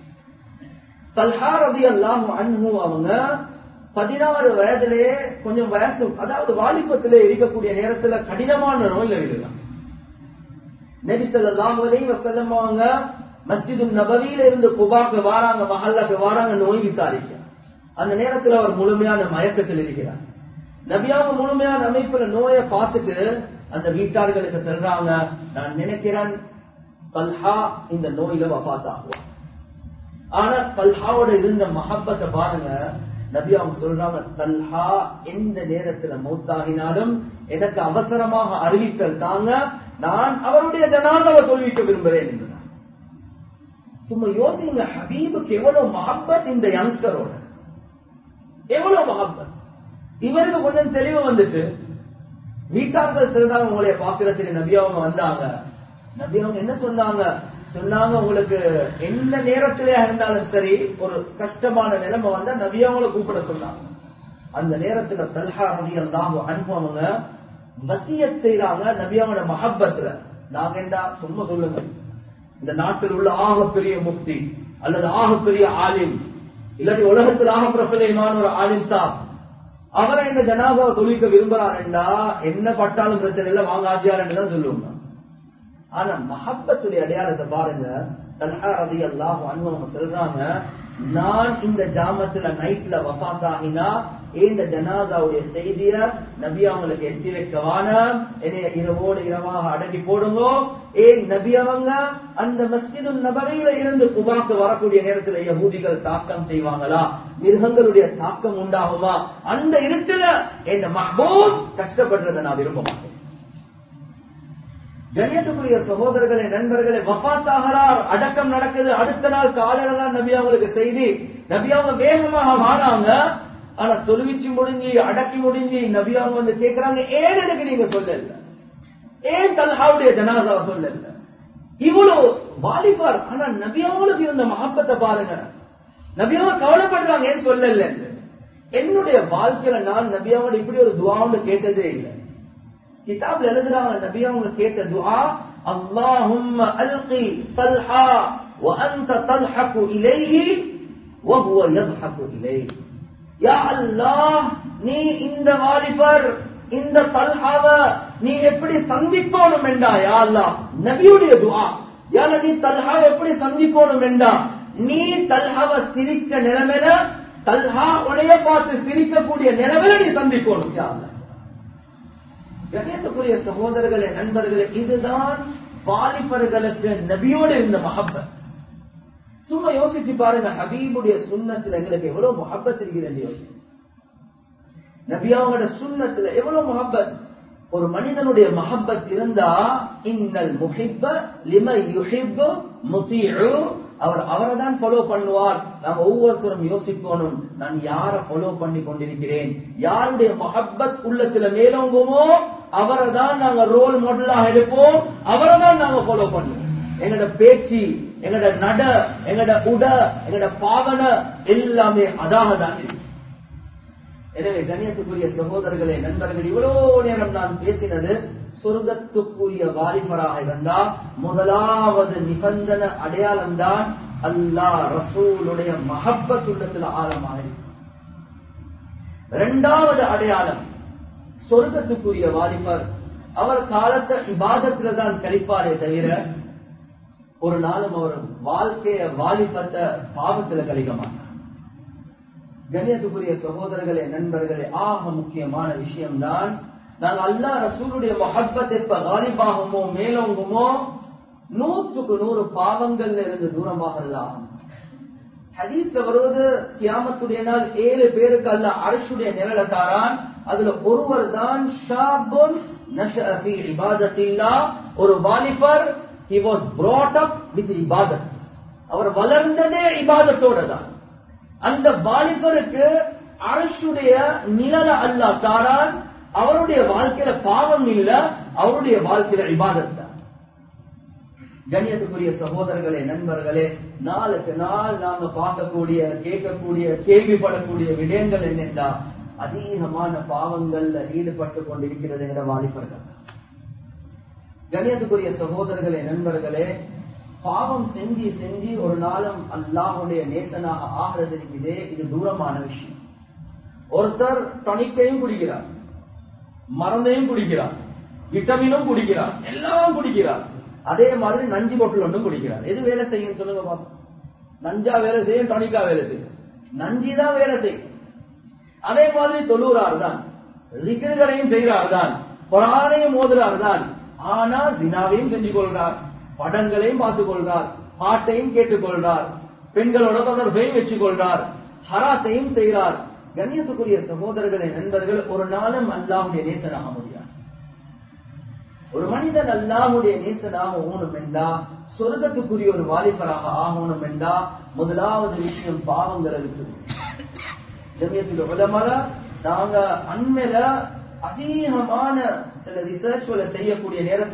தல்ஹா ரதி அல்லாஹு அன்ஹு அவங்க பதினாறு வயதிலே கொஞ்சம் வயசு அதாவது வாலிபத்திலே இருக்கக்கூடிய நேரத்துல கடினமான நோயில விழுலாம் நெரிசல்லாம் வசல்லம் அவங்க மஸ்ஜிது நபவியில இருந்து குபாக்கு வாராங்க மஹல்லாக்கு வாராங்க நோய் விசாரிக்க அந்த நேரத்துல அவர் முழுமையான மயக்கத்தில் இருக்கிறார் நபியாவும் முழுமையான அமைப்புல நோயை பார்த்துட்டு அந்த வீட்டார்களுக்கு சொல்றாங்க நான் நினைக்கிறேன் பல்ஹா இந்த நோயில வபாத்தாகுவான் ஆனா பல்ஹாவோட இருந்த மஹப்பத்தை பாருங்க நபி அவங்க சொல்றாங்க தல்ஹா எந்த நேரத்துல மௌத்தாகினாலும் எனக்கு அவசரமாக அறிவித்தல் தாங்க நான் அவருடைய ஜனாதவை தொல்விக்க விரும்புகிறேன் என்றார் சும்மா யோசிங்க ஹபீபுக்கு எவ்வளவு மஹப்பத் இந்த யங்ஸ்டரோட எவ்வளவு மஹப்பத் இவருக்கு கொஞ்சம் தெளிவு வந்துட்டு வீட்டார்கள் சொல்றாங்க உங்களைய பாக்குறதுக்கு நபி அவங்க வந்தாங்க நபி அவங்க என்ன சொன்னாங்க சொன்னாங்க உங்களுக்கு எந்த நேரத்திலே இருந்தாலும் சரி ஒரு கஷ்டமான நிலைமை வந்தா நபியாவங்களை கூப்பிட சொன்னாங்க அந்த நேரத்துல தல்ஹா ரவி அல்லாஹ் அனுபவங்க வசியத் செய்யறாங்க நபியாவோட மஹப்பத்துல நாங்க என்ன சும்மா சொல்லுங்க இந்த நாட்டில் உள்ள ஆகப்பெரிய முக்தி அல்லது ஆகப்பெரிய ஆலிம் இல்லாட்டி உலகத்தில் ஆக பிரபலமான ஒரு ஆலிம் சாப் அவரை இந்த ஜனாதாவை தொழிக்க விரும்புறாருண்டா என்ன பட்டாலும் பிரச்சனை இல்லை வாங்க ஆச்சியாரன்னு தான் சொல்லுவாங்க ஆனா மஹப்பத்துடைய அடையாளத்தை பாருங்க தல்ஹா ரதி அல்லாஹ் அனுபவம் சொல்றாங்க நான் இந்த ஜாமத்துல நைட்ல வபாத்தாகினா இந்த ஜனாதாவுடைய செய்திய நபி அவங்களுக்கு எட்டி வைக்கவான என்னைய இரவோடு இரவாக அடக்கி போடுங்க ஏன் நபி அவங்க அந்த மஸ்ஜிது நபரையில இருந்து குபாக்கு வரக்கூடிய நேரத்துல யகூதிகள் தாக்கம் செய்வாங்களா மிருகங்களுடைய தாக்கம் உண்டாகுமா அந்த இருட்டுல என் மஹபூப் கஷ்டப்படுறதை நான் விரும்ப மாட்டேன் கண்ணியத்துக்குரிய சகோதரர்களே நண்பர்களே வபாத்தாகிறார் அடக்கம் நடக்குது அடுத்த நாள் காலையில தான் நபி அவங்களுக்கு செய்தி நபி அவங்க வேகமாக வாராங்க ஆனா தொழுவிச்சு முடிஞ்சு அடக்கி முடிஞ்சு நபி அவங்க வந்து கேட்கிறாங்க ஏன் எனக்கு நீங்க சொல்லல ஏன் தல்ஹாவுடைய ஜனாதாவை சொல்லல இவ்வளவு வாலிபார் ஆனா நபி அவங்களுக்கு இருந்த மகப்பத்தை பாருங்க நபி அவங்க கவலைப்படுறாங்க ஏன் சொல்லல என்னுடைய வாழ்க்கையில நான் நபி அவங்க இப்படி ஒரு துவாவுன்னு கேட்டதே இல்லை கிதாப்ல எழுதுறாங்க நபி அவங்க கேட்ட துஆ اللهم القي طلحا وانت تضحك اليه وهو يضحك اليك யா அல்லாஹ் நீ இந்த வாலிபர் இந்த தல்ஹாவ நீ எப்படி சந்திக்கணும் என்றா யா அல்லாஹ் நபியுடைய துஆ யா நபி தல்ஹா எப்படி சந்திக்கணும் என்றா நீ தல்ஹாவ சிரிச்ச நிலைமையில தல்ஹா உடைய பார்த்து சிரிக்கக்கூடிய நிலைமையில நீ சந்திக்கணும் யா அல்லாஹ் கணேசக்குரிய சகோதரர்களே நண்பர்களே இதுதான் வாலிபர்களுக்கு நபியோடு இருந்த மஹப்பத் சும்மா யோசிச்சு பாருங்க ஹபீபுடைய சுண்ணத்துல எங்களுக்கு எவ்வளவு மொஹப்பத் இருக்கிறது யோசிச்சு நபியாவோட சுண்ணத்துல எவ்வளவு மொஹப்பத் ஒரு மனிதனுடைய மஹப்பத் இருந்தா இன்னல் முஹிப்ப லிம யுஹிப்பு முத்தீஉ அவர் அவரை தான் ஃபாலோ பண்ணுவார் நாம ஒவ்வொருத்தரும் யோசிக்கணும் நான் யாரை ஃபாலோ பண்ணி கொண்டிருக்கிறேன் யாருடைய மஹப்பத் உள்ளத்துல மேலோங்குமோ அவரை தான் நாங்க ரோல் மாடலாக எடுப்போம் அவரை தான் நாங்க ஃபாலோ பண்ணுவோம் எங்கட பேச்சு எங்கட நட எங்கட உட எங்கட பாவன எல்லாமே அதாக தான் இருக்கு எனவே கண்ணியத்துக்குரிய சகோதரர்களே நண்பர்கள் இவ்வளவு நேரம் நான் பேசினது சொர்க்கத்துக்குரிய வாலிபராக இருந்தா முதலாவது நிபந்தன அடையாளம் தான் அல்லா ரசூலுடைய மஹப்பத்துள்ளத்தில் ஆழமாக இருக்கு இரண்டாவது அடையாளம் சொர்க்கத்துக்குரிய வாலிபர் அவர் காலத்தை இபாதத்துல தான் கழிப்பாரே தவிர ஒரு நாளும் அவர் வாழ்க்கைய வாலிபத்தை பாவத்துல கழிக்க மாட்டார் கண்ணியத்துக்குரிய சகோதரர்களே நண்பர்களே ஆக முக்கியமான விஷயம்தான் நாங்கள் அல்லா ரசூலுடைய மொஹப்பத் எப்ப காலிபாகுமோ மேலோங்குமோ நூற்றுக்கு நூறு பாவங்கள்ல இருந்து தூரமாக ஹதீஸ்ல வருவது கியாமத்துடைய நாள் ஏழு பேருக்கு அல்ல அரசுடைய நிழல தாரான் அதுல ஒருவர் தான் ஒரு வாலிபர் he was brought up with இபாதத் அவர் வளர்ந்ததே இபாதத்தோட தான் அந்த வாலிபருக்கு அரசுடைய நிழல அல்லா தாரான் அவருடைய வாழ்க்கையில பாவம் இல்ல அவருடைய வாழ்க்கையில இபாதத் தான் கண்ணியத்துக்குரிய சகோதரர்களே நண்பர்களே நாளுக்கு நாள் நாங்க பார்க்கக்கூடிய கேட்கக்கூடிய கேள்விப்படக்கூடிய விடயங்கள் என்னென்றா அதிகமான பாவங்கள்ல ஈடுபட்டு கொண்டிருக்கிறது என்ற வாலிபர்கள் கண்ணியத்துக்குரிய சகோதரர்களே நண்பர்களே பாவம் செஞ்சு செஞ்சு ஒரு நாளும் அல்லாஹுடைய நேசனாக ஆகிறது இருக்குதே இது தூரமான விஷயம் ஒருத்தர் தணிக்கையும் குடிக்கிறார் மருந்தையும் குடிக்கிறார் விட்டமினும் குடிக்கிறார் எல்லாம் குடிக்கிறார் அதே மாதிரி நஞ்சு பொட்டில் ஒன்றும் குடிக்கிறார் எது வேலை செய்யும் சொல்லுங்க பாப்போம் நஞ்சா வேலை செய்யும் டொனிக்கா வேலை செய்யும் நஞ்சி தான் வேலை செய்யும் அதே மாதிரி தொழுறார் தான் ரிகர்களையும் செய்கிறார் தான் புறானையும் மோதுறார் தான் ஆனால் தினாவையும் செஞ்சு கொள்றார் படங்களையும் பார்த்துக் கொள்றார் பாட்டையும் கேட்டுக்கொள்றார் பெண்களோட தொடர்பையும் வச்சுக் கொள்றார் ஹராத்தையும் செய்கிறார் கண்ணியத்துக்குரிய சகோதரர்களே நண்பர்கள் ஒரு நாளும் அல்லாவுடைய நேசனாக முடியாது ஒரு மனிதன் அல்லாஹுடைய நேசனாக ஓணும் என்றா சொர்க்கத்துக்குரிய ஒரு வாலிபராக ஆகணும் என்றா முதலாவது விஷயம் பாவங்களை இருக்குது ஜமியத்தில் உலமல நாங்க அண்மையில அதிகமான சில ரிசர்ச்களை செய்யக்கூடிய நேரத்துல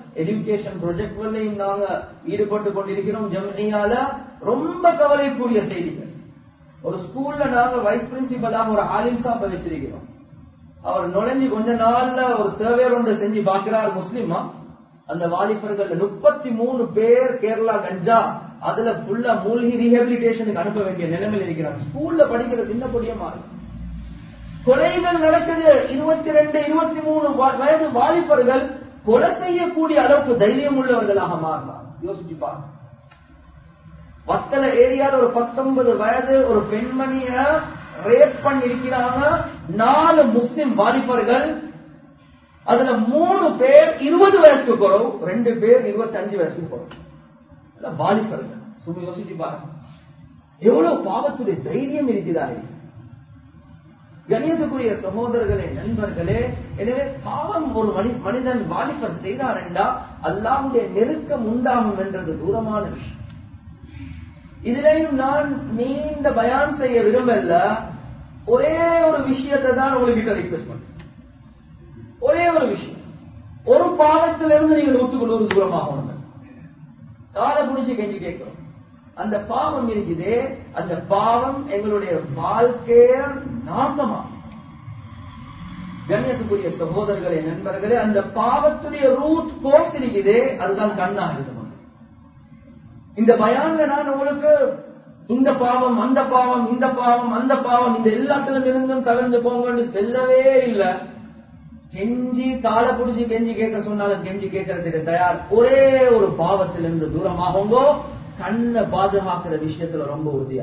எஜுகேஷன் ப்ரொஜெக்ட்களையும் நாங்க ஈடுபட்டு கொண்டிருக்கிறோம் ஜம்னியால ரொம்ப கவலைக்குரிய செய்திகள் ஒரு ஸ்கூல்ல நாங்க வைஸ் பிரின்சிபலாக ஒரு ஆலிம் சாப்ப வச்சிருக்கிறோம் அவர் நுழைஞ்சு கொஞ்ச நாள்ல ஒரு சர்வே ஒன்று செஞ்சு பாக்குறார் முஸ்லிமா அந்த வாலிபர்கள் முப்பத்தி மூணு பேர் கேரளா கஞ்சா அதுல ஃபுல்லா மூழ்கி ரீஹபிலிட்டேஷனுக்கு அனுப்ப வேண்டிய நிலைமையில் இருக்கிறாங்க ஸ்கூல்ல படிக்கிற சின்ன பொடியமா கொலைகள் நடக்குது இருபத்தி ரெண்டு இருபத்தி மூணு வயது வாலிபர்கள் கொலை செய்யக்கூடிய அளவுக்கு தைரியம் உள்ளவர்களாக மாறினார் யோசிச்சு பாருங்க வத்தல ஏரியால ஒரு பத்தொன்பது வயது ஒரு பெண்மணிய ரேப் பண்ணிருக்கிறாங்க நாலு முஸ்லிம் வாலிபர்கள் அதுல மூணு பேர் இருபது வயசுக்கு குறவு ரெண்டு பேர் இருபத்தி அஞ்சு வயசுக்கு குறவு வாலிபர்கள் சும்மா யோசிச்சு பாருங்க எவ்வளவு பாவத்துடைய தைரியம் இருக்கிறார்கள் கணியத்துக்குரிய சகோதரர்களே நண்பர்களே எனவே பாவம் ஒரு மனி மனிதன் வாலிபர் செய்தார் என்றா அல்லாவுடைய நெருக்கம் உண்டாகும் என்றது தூரமான விஷயம் இதுலையும் நான் நீண்ட பயான் செய்ய விரும்பல ஒரே ஒரு விஷயத்தை தான் உங்ககிட்ட ரிக்வெஸ்ட் பண்ண ஒரே ஒரு விஷயம் ஒரு பாவத்திலிருந்து நீங்கள் நூற்றுக்கு நூறு தூரமாக காலை புடிச்சு கெஞ்சி கேட்கிறோம் அந்த பாவம் இருக்குது அந்த பாவம் எங்களுடைய வாழ்க்கைய நாசமா கண்ணியத்துக்குரிய சகோதரர்களே நண்பர்களே அந்த பாவத்துடைய ரூட் கோர்ஸ் இருக்குது அதுதான் கண்ணா இருக்கு இந்த பயான்ல நான் உங்களுக்கு இந்த பாவம் அந்த பாவம் இந்த பாவம் அந்த பாவம் இந்த எல்லாத்திலும் இருந்தும் கலந்து போங்கன்னு செல்லவே இல்லை கெஞ்சி காலை பிடிச்சி கெஞ்சி கேட்க சொன்னாலும் கெஞ்சி கேட்கறதுக்கு தயார் ஒரே ஒரு பாவத்திலிருந்து தூரமாகுங்கோ கண்ணை பாதுகாக்கிற விஷயத்துல ரொம்ப உறுதியா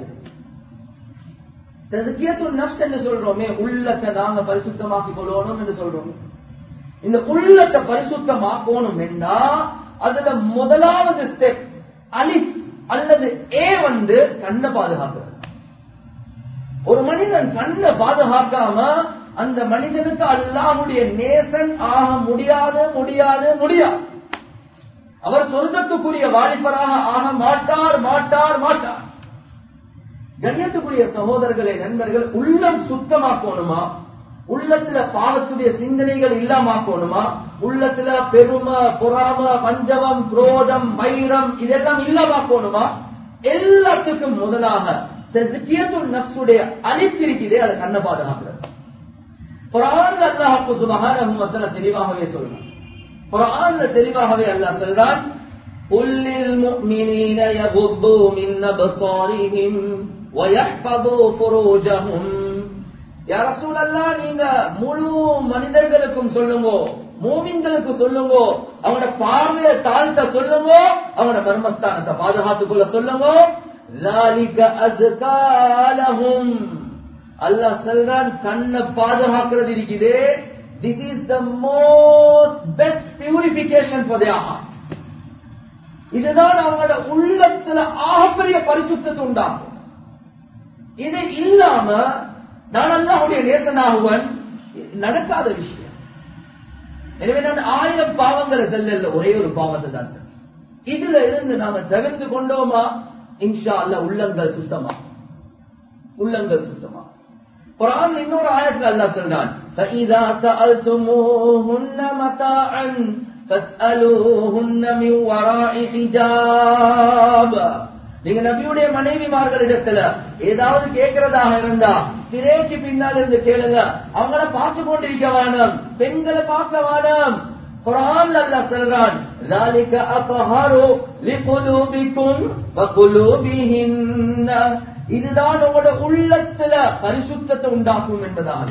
நஷ்ட என்று சொல்றோமே உள்ளத்தை நாங்க பரிசுத்தமாக்கி கொள்ளணும் என்று சொல்றோம் இந்த உள்ளத்தை பரிசுத்தமாக்கணும் என்றா அதுல முதலாவது ஸ்டெப் அலிப் அல்லது ஏ வந்து கண்ணை பாதுகாக்கிறது ஒரு மனிதன் கண்ணை பாதுகாக்காம அந்த மனிதனுக்கு அல்லாஹுடைய நேசன் ஆக முடியாது முடியாது முடியாது அவர் சொர்க்கத்துக்குரிய வாலிபராக ஆக மாட்டார் மாட்டார் மாட்டார் கண்ணியத்துக்குரிய சகோதரர்களே நண்பர்கள் உள்ளம் சுத்தமாக்கணுமா உள்ளத்துல பாவத்துடைய சிந்தனைகள் இல்லாமக்கணுமா உள்ளத்துல பெருமை பொறாம பஞ்சவம் குரோதம் வைரம் இதெல்லாம் இல்லாமக்கணுமா எல்லாத்துக்கும் முதலாக நப்சுடைய அழிப்பிருக்கிறதே அதை கண்ண பாதுகாக்கிறது குரான் அல்லாஹுக்கு சுபகான மசல தெளிவாகவே சொல்லணும் குரான்ல தெளிவாகவே அல்லாஹ் சொல்றான் قل للمؤمنين يغضوا من أبصارهم ويحفظوا فروجهم يا رسول الله நீங்க முழு மனிதர்களுக்கும் சொல்லுங்க மூமின்களுக்கு சொல்லுங்க அவங்களோட பார்வையை தாழ்த்த சொல்லுங்க அவங்களோட மர்மஸ்தானத்தை பாதுகாத்துக் கொள்ள சொல்லுங்க ذلك أزكى لهم அல்லாஹ் சொல்றான் கண்ணை பாதுகாக்கிறது இருக்குது this is the most best purification for their heart இதுதான் அவங்களோட உள்ளத்துல ஆகப்பெரிய பரிசுத்தத்தை உண்டாகும் இது இல்லாம நான் அல்லாஹுடைய நேசனாகுவன் நடக்காத விஷயம் எனவே நான் ஆயிரம் பாவங்களை செல்ல ஒரே ஒரு பாவத்தை தான் இதுல இருந்து நாம தவிர்த்து கொண்டோமா இன்ஷா அல்ல உள்ளங்கள் சுத்தமா உள்ளங்கள் சுத்தமா குரான் இன்னொரு ஆயத்தில் அல்லாஹ் சொல்றான் فَإِذَا سَأَلْتُمُوهُنَّ مَتَاعًا فَاسْأَلُوهُنَّ مِنْ وَرَاءِ حِجَابٍ நீங்க நபியுடைய மனைவிமார்களிடத்துல ஏதாவது கேட்கிறதாக இருந்தா திரைக்கு பின்னால் இருந்து கேளுங்க அவங்கள பார்த்து கொண்டிருக்க வேணும் பெண்களை பார்க்க வேணும் குரான் அல்ல சொல்றான் ذَلِكَ أَطْهَرُ لِقُلُوبِكُمْ وَقُلُوبِهِنَّ இதுதான் உங்களோட உள்ளத்துல பரிசுத்தத்தை உண்டாக்கும் என்பதாக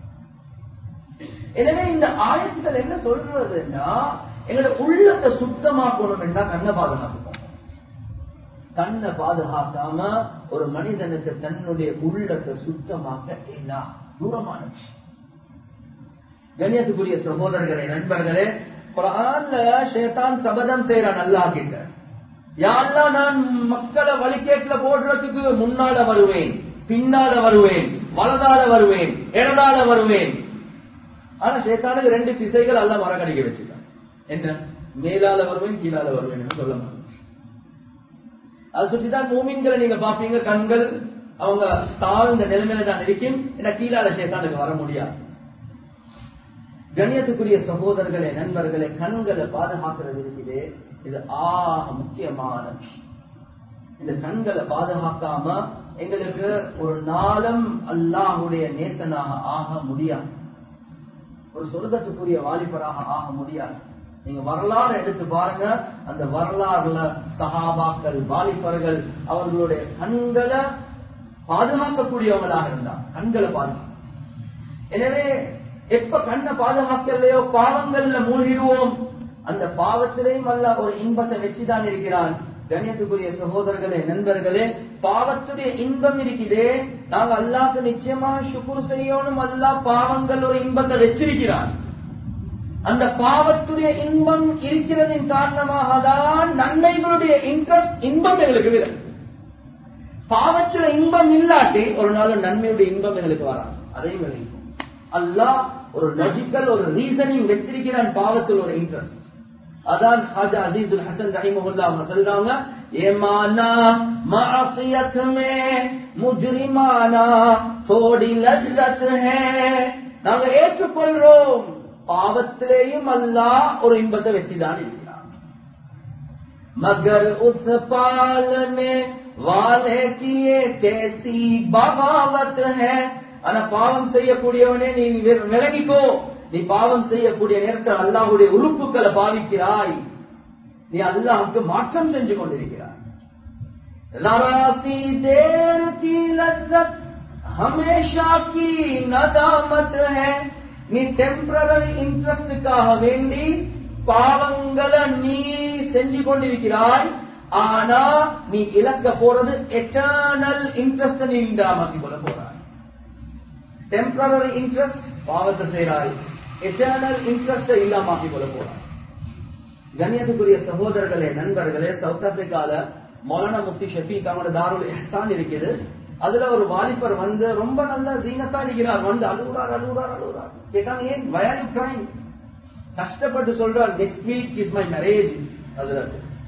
எனவே இந்த ஆயத்துகள் என்ன சொல்றதுன்னா எங்களோட உள்ளத்தை சுத்தமாக்கணும் என்றா கண்ணை பாதுகாக்கணும் கண்ணை பாதுகாக்காம ஒரு மனிதனுக்கு தன்னுடைய உள்ளத்தை சுத்தமாக்க இல்லா தூரமான விஷயம் கண்ணியத்துக்குரிய சகோதரர்களே நண்பர்களே குரான்ல ஷேதான் சபதம் செய்யறான் அல்லா கிட்ட யாரெல்லாம் நான் மக்களை வழிகேட்டுல போடுறதுக்கு முன்னால வருவேன் பின்னால வருவேன் வலதால வருவேன் இடதால வருவேன் ஆனா சேத்தானுக்கு ரெண்டு திசைகள் அல்ல மரக்கடிக்க வச்சுட்டான் என்ன மேலால வருவேன் கீழால வருவேன் என்று சொல்ல மாட்டேன் அது சுற்றிதான் மூமின்களை நீங்க பாப்பீங்க கண்கள் அவங்க தாழ்ந்த நிலைமையில தான் இருக்கும் ஏன்னா கீழால சேத்தானுக்கு வர முடியாது கண்ணியத்துக்குரிய சகோதரர்களே நண்பர்களே கண்களை பாதுகாக்கிறது இருக்குது இது ஆக முக்கியமான விஷயம் இந்த கண்களை பாதுகாக்காம எங்களுக்கு ஒரு நாளும் அல்லாஹுடைய நேசனாக ஆக முடியாது ஒரு சொர்க்கத்துக்குரிய வாலிபராக ஆக முடியாது நீங்க வரலாறு எடுத்து பாருங்க அந்த வரலாறுல சகாபாக்கள் வாலிபர்கள் அவர்களுடைய கண்களை பாதுகாக்கக்கூடியவங்களாக இருந்தார் கண்களை பாதுகாக்க எனவே எப்ப கண்ணை பாதுகாக்கலையோ பாவங்கள்ல மூழ்கிடுவோம் அந்த பாவத்திலேயும் அல்ல ஒரு இன்பத்தை வச்சுதான் இருக்கிறான் கணியத்துக்குரிய சகோதரர்களே நண்பர்களே பாவத்துடைய இன்பம் இருக்குதே நாங்க அல்லாக்கு நிச்சயமா சுக்குர் செய்யணும் அல்லா பாவங்கள் ஒரு இன்பத்தை வச்சிருக்கிறான் அந்த பாவத்துடைய இன்பம் இருக்கிறதின் காரணமாக தான் நன்மைகளுடைய இன்ட்ரெஸ்ட் இன்பம் எங்களுக்கு விடும் பாவத்துல இன்பம் இல்லாட்டி ஒரு நாள் நன்மையுடைய இன்பம் எங்களுக்கு வராது அதையும் விளைவிக்கும் அல்லாஹ் ஒரு லாஜிக்கல் ஒரு ரீசனிங் வச்சிருக்கிறான் பாவத்தில் ஒரு இன்ட்ரெஸ்ட் அதான் ஹாஜா அசீசுல் ஹசன் ரஹிமஹுல்லா அவங்க சொல்றாங்க ஏமானா मासियत में मुजरिमाना थोड़ी लज्जत है நாங்க ஏற்றுக்கொள்றோம் பாவத்திலேயும் அல்லாஹ் ஒரு இன்பத்தை வச்சுதான் இருக்கிறான் मगर उस पालने वाले की ये कैसी बगावत है ஆனா பாவம் செய்யக்கூடியவனே நீ விலகிக்கோ நீ பாவம் செய்யக்கூடிய நேரத்தில் அல்லாஹுடைய உறுப்புகளை பாவிக்கிறாய் நீ அல்லாஹுக்கு மாற்றம் செஞ்சு கொண்டிருக்கிறாய் देर की लज्जत हमेशा की नदामत है நீ டெம்பரரி இன்ட்ரெஸ்டுக்காக வேண்டி பாவங்களை நீ செஞ்சு கொண்டிருக்கிறாய் ஆனா நீ இழக்க போறது எட்டர்னல் இன்ட்ரெஸ்ட் நீ இல்லாமக்கி கொள்ள போறாய் டெம்பரரி இன்ட்ரெஸ்ட் பாவத்தை செய்கிறாய் எட்டர்னல் இன்ட்ரெஸ்ட் இல்லாமக்கி கொள்ள போறாய் கண்ணியத்துக்குரிய சகோதரர்களே நண்பர்களே சவுத் ஆப்பிரிக்கால மௌலானா முஃப்தி ஷஃபீக் அவங்களோட தாருல் இஹ்சான் இருக்குது அதுல ஒரு வாலிபர் வந்து ரொம்ப நல்ல ஜீனத்தா இருக்கிறார் வந்து அழுகுறார் அழுகுறார் அழுகுறார் கேட்டாங்க ஏன் வயாலி கிரைம் கஷ்டப்பட்டு சொல்றார் next week is my marriage அதுல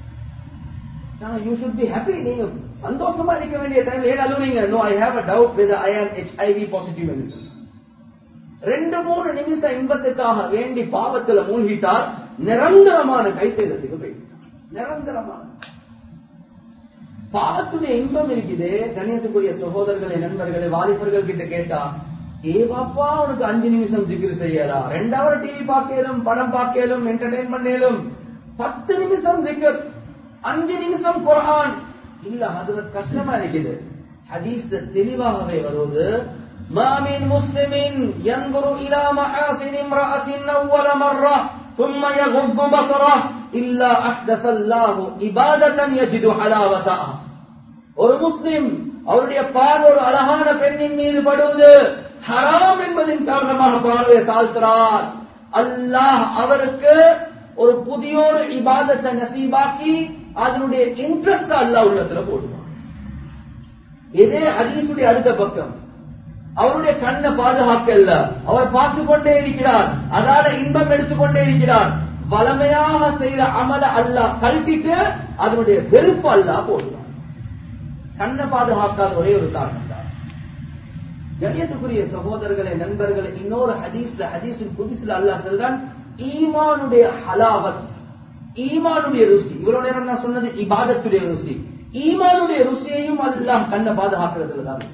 யூ ஷுட் பி ஹாப்பி நீங்க சந்தோஷமா இருக்க வேண்டிய டைம் ஏன் அழுவுறீங்க no I have a doubt with I am HIV positive ரெண்டு மூணு நிமிஷம் இன்பத்துக்காக வேண்டி பாவத்துல மூழ்கிட்டார் நிரந்தரமான கைத்தேதத்துக்கு போயிட்டார் நிரந்தரமான பாவத்துடைய இன்பம் இருக்குது கண்ணியத்துக்குரிய சகோதரர்களே நண்பர்களே வாலிபர்கள் கிட்ட கேட்டா ஏ பாப்பா உனக்கு அஞ்சு நிமிஷம் ஜிகிர் செய்யலாம் ரெண்டாவது டிவி பார்க்கலும் படம் பார்க்கலும் என்டர்டைன் பண்ணலும் பத்து நிமிஷம் ஜிகர் அஞ்சு நிமிஷம் குரான் இல்ல அது கஷ்டமா இருக்குது ஹதீஸ் தெளிவாகவே வருவது ما من مسلم ينظر إلى محاسن امرأة أول مرة ثم يغض بصره إلا أحدث الله إبادة يجد حلاوتها ஒரு முஸ்லிம் அவருடைய பார்வை ஒரு அழகான பெண்ணின் மீது படுவது ஹராம் என்பதின் காரணமாக பார்வையை தாழ்த்துறார் அல்லாஹ் அவருக்கு ஒரு புதிய ஒரு இபாதத்தை நசீபாக்கி அதனுடைய இன்ட்ரெஸ்ட் அல்லாஹ் உள்ளத்துல போடுவான் இதே ஹதீசுடைய அடுத்த பக்கம் அவருடைய கண்ணை பாதுகாக்கல்ல அவர் பார்த்து கொண்டே இருக்கிறார் அதால இன்பம் எடுத்துக்கொண்டே இருக்கிறார் வளமையாக செய்த அமல அல்லாஹ் கல்பிட்டு அதனுடைய வெறுப்பு அல்லாஹ் போடுவார் கண்ணை பாதுகாக்காத ஒரே ஒரு காரணம் தான் கணியத்துக்குரிய சகோதரர்களே நண்பர்களே இன்னொரு ஹதீஸ்ல ஹதீஸின் புதுசுல அல்லாஹ் சொல்றான் ஈமானுடைய ஹலாவத் ஈமானுடைய ருசி இவ்வளவு நேரம் நான் சொன்னது இபாதத்துடைய ருசி ஈமானுடைய ருசியையும் அல்லாஹ் கண்ணை பாதுகாக்கிறதுல தான்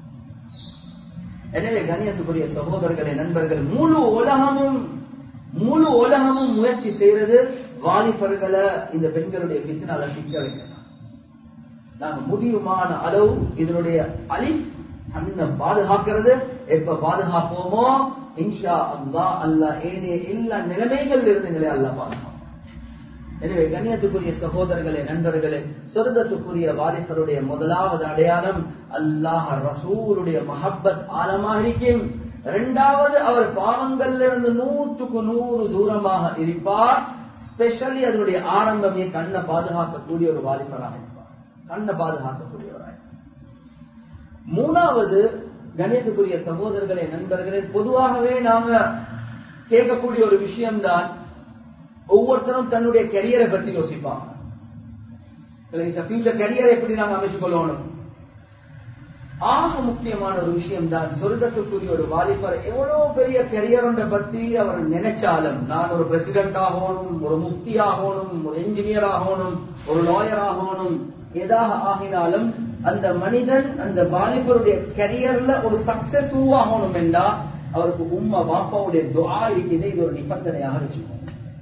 எனவே கணியத்துக்குரிய சகோதரர்களே நண்பர்கள் முழு உலகமும் முழு உலகமும் முயற்சி செய்யறது வாலிபர்களை இந்த பெண்களுடைய பிசினால சிக்க வைக்கலாம் நாங்க முடியுமான அளவு இதனுடைய அலி கண்ணை பாதுகாக்கிறது எப்ப பாதுகாப்போமோ இன்ஷா அல்லா அல்லா ஏனே எல்லா நிலைமைகள் இருந்து அல்லா பாதுகாப்போம் எனவே கண்ணியத்துக்குரிய சகோதரர்களே நண்பர்களே சொர்க்கத்துக்குரிய வாலிபருடைய முதலாவது அடையாளம் அல்லாஹ் ரசூலுடைய மஹப்பத் ஆழமாக இருக்கும் இரண்டாவது அவர் பாவங்கள்ல இருந்து நூற்றுக்கு நூறு தூரமாக இருப்பார் ஸ்பெஷலி அதனுடைய ஆரம்பமே கண்ணை பாதுகாக்கக்கூடிய ஒரு வாலிபராக இருப்பார் கண்ணை பாதுகாக்கக்கூடியவராக மூணாவது கணியத்துக்குரிய சகோதரர்களே நண்பர்களே பொதுவாகவே நாங்க கேட்கக்கூடிய ஒரு விஷயம்தான் ஒவ்வொருத்தரும் தன்னுடைய கெரியரை பத்தி யோசிப்பாங்க ஃபியூச்சர் கெரியரை எப்படி நாங்க அமைச்சு கொள்ளணும் ஆக முக்கியமான ஒரு விஷயம் தான் சொர்க்கத்துக்குரிய ஒரு வாலிபர் எவ்வளவு பெரிய கெரியர் பத்தி அவர் நினைச்சாலும் நான் ஒரு பிரசிடென்ட் ஆகணும் ஒரு முஃப்தி ஆகணும் ஒரு என்ஜினியர் ஆகணும் ஒரு லாயர் ஆகணும் எதாக ஆகினாலும் அந்த மனிதன் அந்த வாலிபருடைய கெரியர்ல ஒரு சக்சஸ் ஆகணும் என்றா அவருக்கு உம்மா பாப்பாவுடைய துவா இருக்குது இது ஒரு நிபந்தனையாக வச்சுக்கணும்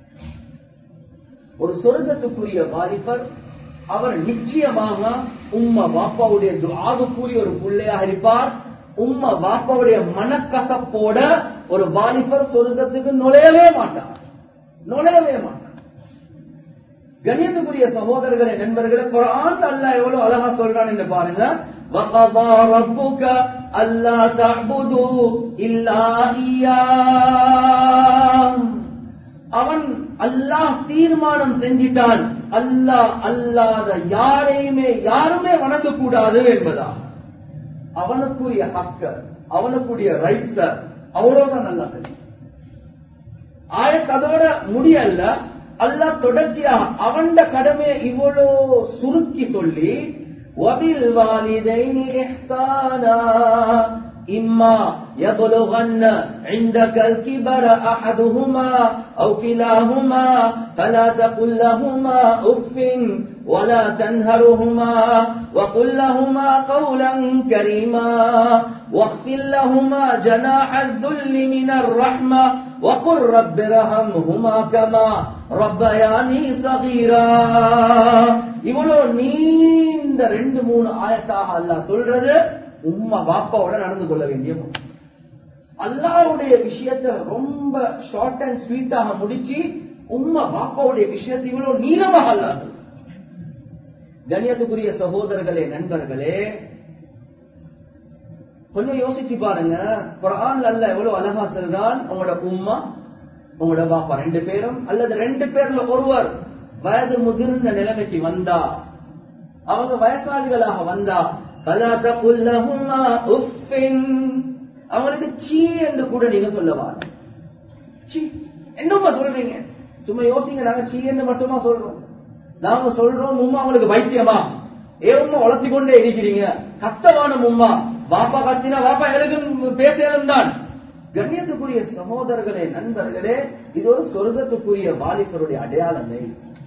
ஒரு சொர்க்கத்துக்குரிய வாலிபர் அவர் நிச்சயமாக உம்ம பாப்பாவுடைய துவாவுக்குரிய ஒரு பிள்ளையாக இருப்பார் உம்ம பாப்பாவுடைய மனக்கசப்போட ஒரு வாலிபர் சொர்க்கத்துக்கு நுழையவே மாட்டார் நுழையவே மாட்டார் கணியத்துக்குரிய சகோதரர்களே நண்பர்களே குரான் அல்ல எவ்வளவு அழகா சொல்றான் என்று பாருங்க وَقَضَى رَبُّكَ أَلَّا تَعْبُدُوا إِلَّا إِيَّاهُ அவன் அல்லாஹ் தீர்மானம் செஞ்சிட்டான் அல்லாஹ் அல்லாத யாரையுமே யாருமே வணங்கக்கூடாது என்பதா அவனுக்குரிய ஹக்க அவனுக்குரிய ரைட்ஸ அவ்வளவுதான் நல்லா தெரியும் ஆயத் அதோட முடியல அல்லாஹ் தொடர்ச்சியாக அவன் கடமையை இவ்வளோ சுருக்கி சொல்லி وَبِالْوَالِدَيْنِ إِحْسَانًا إما يبلغن عندك الكبر أحدهما أو كلاهما فلا تقل لهما أف ولا تنهرهما وقل لهما قولا كريما واغفر لهما جناح الذل من الرحمة وقل رب ارحمهما كما ربياني صغيرا இவ்வளோ நீண்ட ரெண்டு மூணு ஆயத்தாக அல்லாஹ் சொல்றது உம்மா பாப்பாவோட நடந்து கொள்ள வேண்டிய அல்லாவுடைய விஷயத்தை ரொம்ப ஷார்ட் அண்ட் ஸ்வீட்டாக முடிச்சு உம்மா பாப்பாவுடைய விஷயத்தை இவ்வளவு நீளமாக அல்லாது கண்ணியத்துக்குரிய சகோதரர்களே நண்பர்களே கொஞ்சம் யோசிச்சு பாருங்க குரான் அல்ல எவ்வளவு அழகா சொல்றான் உங்களோட உம்மா உங்களோட பாப்பா ரெண்டு பேரும் அல்லது ரெண்டு பேர்ல ஒருவர் வயது முதிர்ந்த நிலைமைக்கு வந்தா அவங்க வயசாளிகளாக வந்தா அவங்களுக்கு சீ என்று கூட நீங்க சொல்லவா என்னமா சொல்றீங்க சும்மா யோசிங்க நாங்க சீ என்று மட்டுமா சொல்றோம் நாங்க சொல்றோம் உம்மா அவங்களுக்கு வைத்தியமா ஏ உம்மா வளர்த்தி கொண்டே இருக்கிறீங்க கஷ்டமான உம்மா பாப்பா கத்தினா பாப்பா எனக்கு பேசலும் தான் கண்ணியத்துக்குரிய சகோதரர்களே நண்பர்களே இது ஒரு சொர்க்கத்துக்குரிய வாலிபருடைய அடையாளமே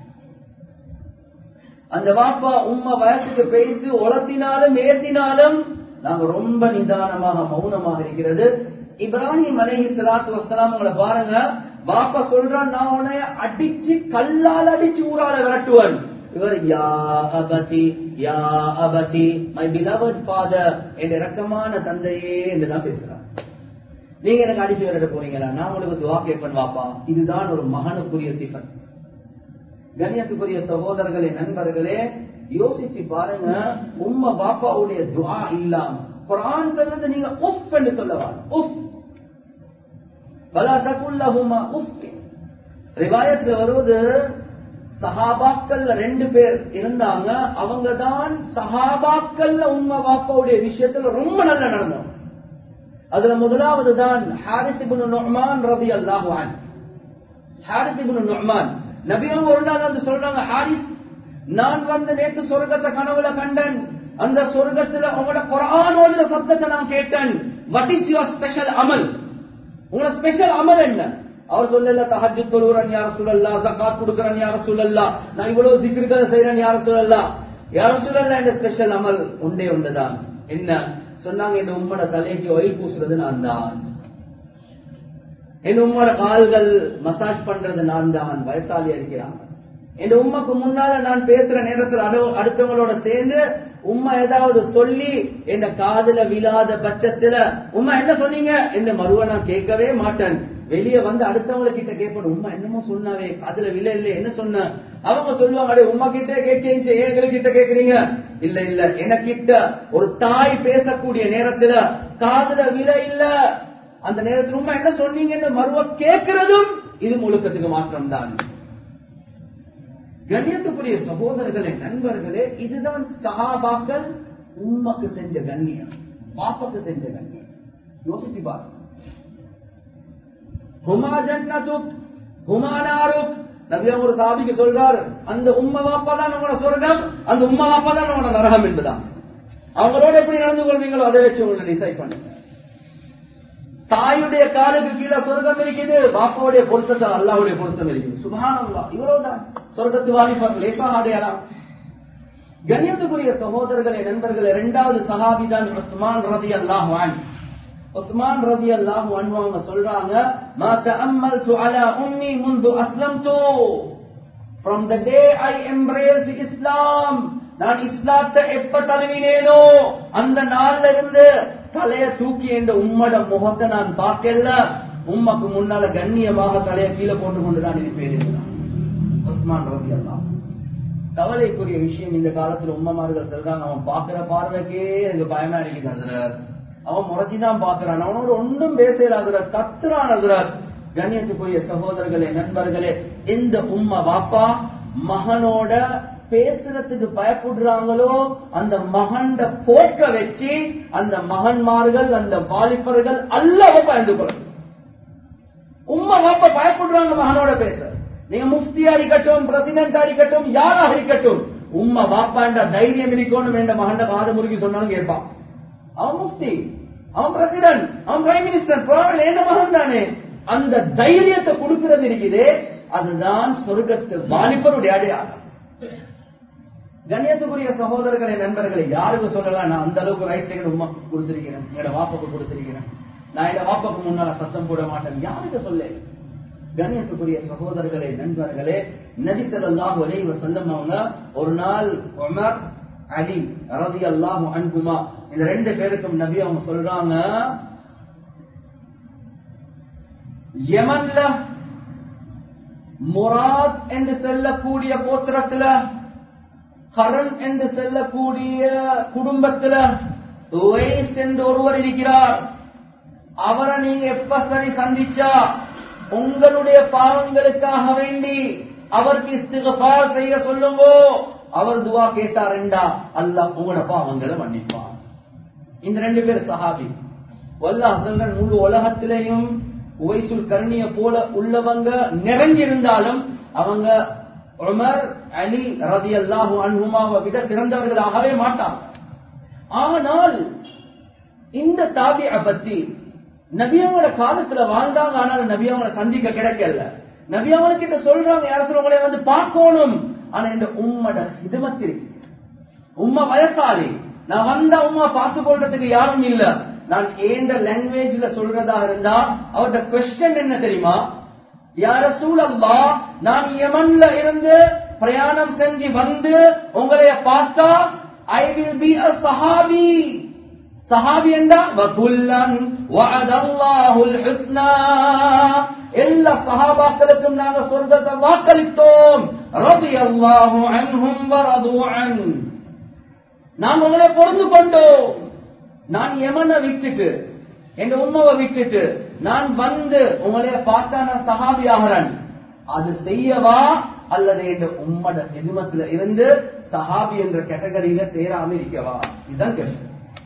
அந்த வாப்பா உம்மா வயசுக்கு பேசி உலத்தினாலும் ஏத்தினாலும் நாங்க ரொம்ப நிதானமாக மௌனமாக இருக்கிறது இப்ராஹிம் அலஹி சலாத்து வசலாம் உங்களை பாருங்க பாப்பா சொல்றான் நான் உன்னைய அடிச்சு கல்லால் அடிச்சு ஊரால விரட்டுவன் இவர் யா அபதி யா அபதி மை பிலவட் ஃபாதர் என் இரக்கமான தந்தையே என்றுதான் பேசுறான் நீங்க எனக்கு அடிச்சு விரட்ட போறீங்களா நான் உங்களுக்கு துவா கேட்பேன் வாப்பா இதுதான் ஒரு மகனுக்குரிய சிஃபன் கண்ணியத்துக்குரிய சகோதரர்களே நண்பர்களே யோசிச்சு பாருங்க உம்ம பாப்பாவுடைய துவா இல்லாம குரான் சொல்றது நீங்க உஃப் என்று சொல்லவா உஃப் பலா தகுல்லஹுமா உஃப் ரிவாயத்துல வருவது சஹாபாக்கள்ல ரெண்டு பேர் இருந்தாங்க அவங்க தான் சஹாபாக்கள்ல உம்ம பாப்பாவுடைய விஷயத்துல ரொம்ப நல்லா நடந்தவங்க அதுல முதலாவது தான் ஹாரிஸ் இப்னு நுஅமான் ரலியல்லாஹு அன்ஹு ஹாரிஸ் இப்னு நுஅமான் நபியும் ஒரு நாள் வந்து சொல்றாங்க ஹாரிஸ் நான் வந்து நேற்று சொர்க்கத்தை கனவுல கண்டன் அந்த சொர்க்கத்துல உங்களோட குரான் ஓதுற சத்தத்தை நான் கேட்டேன் வாட் இஸ் யுவர் ஸ்பெஷல் அமல் உங்களோட ஸ்பெஷல் அமல் என்ன அவர் சொல்லல தஹஜ் தொழுகிறன் யார சொல்லல்லா ஜக்காத் கொடுக்கறன் யார சொல்லல்லா நான் இவ்வளவு திக்ருக்களை செய்யறேன் யார சொல்லல்லா யார சொல்லல இந்த ஸ்பெஷல் அமல் உண்டே உண்டுதான் என்ன சொன்னாங்க இந்த உம்மோட தலைக்கு ஒயில் பூசுறது நான் தான் என் உம்மோட கால்கள் மசாஜ் பண்றது நான் தான் வயசாளி இருக்கிறாங்க என் உம்மாக்கு முன்னால நான் பேசுற நேரத்தில் அடுத்தவங்களோட சேர்ந்து உம்மா ஏதாவது சொல்லி என்ன காதுல விழாத பட்சத்துல உம்மா என்ன சொன்னீங்க இந்த மருவ நான் கேட்கவே மாட்டேன் வெளியே வந்து அடுத்தவங்க கிட்ட கேட்பேன் உம்மா என்னமோ சொன்னாவே காதுல விழ இல்ல என்ன சொன்ன அவங்க சொல்லுவாங்க அடே உம்மா கிட்ட கேட்க ஏங்களுக்கு கிட்ட கேக்குறீங்க இல்ல இல்ல எனக்கிட்ட ஒரு தாய் பேசக்கூடிய நேரத்துல காதுல விழ இல்ல அந்த நேரத்தில் உண்மை என்ன சொன்னீங்கன்னு மறுவ கேட்கிறதும் இது முழுக்கத்துக்கு மாற்றம் தான் கண்ணியத்துக்குரிய சகோதரர்களே நண்பர்களே இதுதான் சகாபாக்கள் உண்மைக்கு செஞ்ச கண்ணியம் பாப்பக்கு செஞ்ச கண்ணியம் யோசிச்சு பாரு ஹுமா ஜன்னதுக் ஹுமா நாருக் நபியா ஒரு சாபிக்கு சொல்றாரு அந்த உம்மா வாப்பா தான் நம்மளோட சொர்க்கம் அந்த உம்மா வாப்பா தான் நம்மளோட நரகம் என்பதான் அவங்களோட எப்படி நடந்து கொள்வீங்களோ அதை வச்சு உங்களை டிசைட் பண்ணுங்க தாயுடைய காலுக்கு கீழே சொர்க்கம் இருக்குது பாப்பாவுடைய பொருத்தத்தில் அல்லாவுடைய பொருத்தம் இருக்குது சுபானல்லா இவ்வளவுதான் சொர்க்கத்து வாலிபர் லேசாக அடையலாம் கண்ணியத்துக்குரிய சகோதரர்களே நண்பர்களே இரண்டாவது சஹாபிதான் உஸ்மான் ரதி அல்லாஹ் உஸ்மான் ரதி அல்லாஹ் அவங்க சொல்றாங்க மா தஅம்மல்து அலா உம்மி முந்து அஸ்லம்து from the day i embraced islam நான் இஸ்லாத்தை எப்ப தழுவினேனோ அந்த நாள்ல இருந்து தலைய தூக்கி என்ற உம்மட முகத்தை நான் பார்க்கல உம்மக்கு முன்னால கண்ணியமாக தலைய கீழே போட்டு கொண்டுதான் இருப்பேன் உஸ்மான் ரவி அல்லாம் கவலைக்குரிய விஷயம் இந்த காலத்துல உம்மமார்கள் சொல்றாங்க அவன் பாக்குற பார்வைக்கே எனக்கு பயமா இருக்குது அதுல அவன் முறைச்சிதான் பாக்குறான் அவனோட ஒன்றும் பேசல அதுல கத்துறான் அதுல கண்ணியத்துக்குரிய சகோதரர்களே நண்பர்களே இந்த உம்மா பாப்பா மகனோட பேசுறதுக்கு பயப்படுறாங்களோ அந்த மகண்ட போக்க வச்சு அந்த மகன்மார்கள் அந்த வாலிபர்கள் அல்லவ பயந்து கொள்ளும் உம்மா பாப்பா பயப்படுறாங்க மகனோட பேச நீங்க முஃப்தியா இருக்கட்டும் பிரசிடென்டா இருக்கட்டும் யாராக இருக்கட்டும் உம்மா பாப்பாண்ட தைரியம் இருக்கணும் என்ற மகண்ட காத முறுக்கி சொன்னாலும் கேட்பான் அவன் முஃப்தி அவன் பிரசிடென்ட் அவன் பிரைம் மினிஸ்டர் பரவாயில்ல என்ன மகன் தானே அந்த தைரியத்தை கொடுக்கிறது இருக்குது அதுதான் சொர்க்கத்து வாலிபருடைய அடையாளம் கண்ணியத்துக்குரிய சகோதரர்களை நண்பர்களை யாருக்கு சொல்லலாம் நான் அந்த அளவுக்கு ரைட் சைடு உமா கொடுத்திருக்கிறேன் என்னோட வாப்பாக்கு கொடுத்திருக்கிறேன் நான் என்னோட வாப்பாக்கு முன்னால சத்தம் போட மாட்டேன் யாருக்கு சொல்ல கண்ணியத்துக்குரிய சகோதரர்களே நண்பர்களே நபி ஸல்லல்லாஹு அலைஹி வஸல்லம் அவங்க ஒரு நாள் உமர் அலி ரலியல்லாஹு அன்ஹுமா இந்த ரெண்டு பேருக்கும் நபி அவங்க சொல்றாங்க யமன்ல முராத் என்று செல்லக்கூடிய கோத்திரத்துல கரண் என்று செல்லக்கூடிய குடும்பத்துல உவைஸ் என்று ஒருவர் இருக்கிறார் அவரை நீங்க எப்ப சரி சந்திச்சா உங்களுடைய பாவங்களுக்காக வேண்டி அவருக்கு இஸ்திகபார் செய்ய சொல்லுங்க அவர் துவா கேட்டாருண்டா அல்லாஹ் உங்களோட பாவங்களை மன்னிப்பான் இந்த ரெண்டு பேர் சஹாபி வல்லாஹ் சொல்றன் முழு உலகத்திலேயும் உவைசுல் கருணிய போல உள்ளவங்க நிறைஞ்சிருந்தாலும் அவங்க உமர் அலி ரதி அல்லாஹு அன்ஹுமாவை விட சிறந்தவர்களாகவே மாட்டாங்க ஆனால் இந்த தாபிய பத்தி நபியாவோட காலத்துல வாழ்ந்தாங்க ஆனால் நபியாவங்களை சந்திக்க கிடைக்கல நபியாவங்க கிட்ட சொல்றாங்க யார சொல்றவங்களே வந்து பார்க்கணும் ஆனா இந்த உம்மட இதுமத்திரி உம்மா வயசாளி நான் வந்தா உம்மா பார்த்து கொள்றதுக்கு யாரும் இல்ல நான் ஏந்த லாங்குவேஜ்ல சொல்றதா இருந்தா அவரோட கொஸ்டின் என்ன தெரியுமா யார சூழல்லா நான் யமன்ல இருந்து பிரயாணம் செஞ்சு வந்து உங்களைய பார்த்தா ஐ வில் பி அ சஹாபி சஹாபி என்றா வகுல்லன் வஅதல்லாஹுல் ஹுஸ்னா எல்லா சஹாபாக்களுக்கும் நாங்க சொர்க்கத்தை வாக்களித்தோம் ரலியல்லாஹு அன்ஹும் வரது அன் நாம் உங்களை பொருந்து கொண்டோம் நான் யமனை விட்டுட்டு எங்க உண்மவை விட்டுட்டு நான் வந்து உங்களைய பார்த்தா நான் சஹாபி ஆகிறேன் அது செய்யவா அல்லது என்ற உம்மட எதுமத்துல இருந்து சஹாபி என்ற கேட்டகரியில சேராம இருக்கவா இதுதான் கேள்வி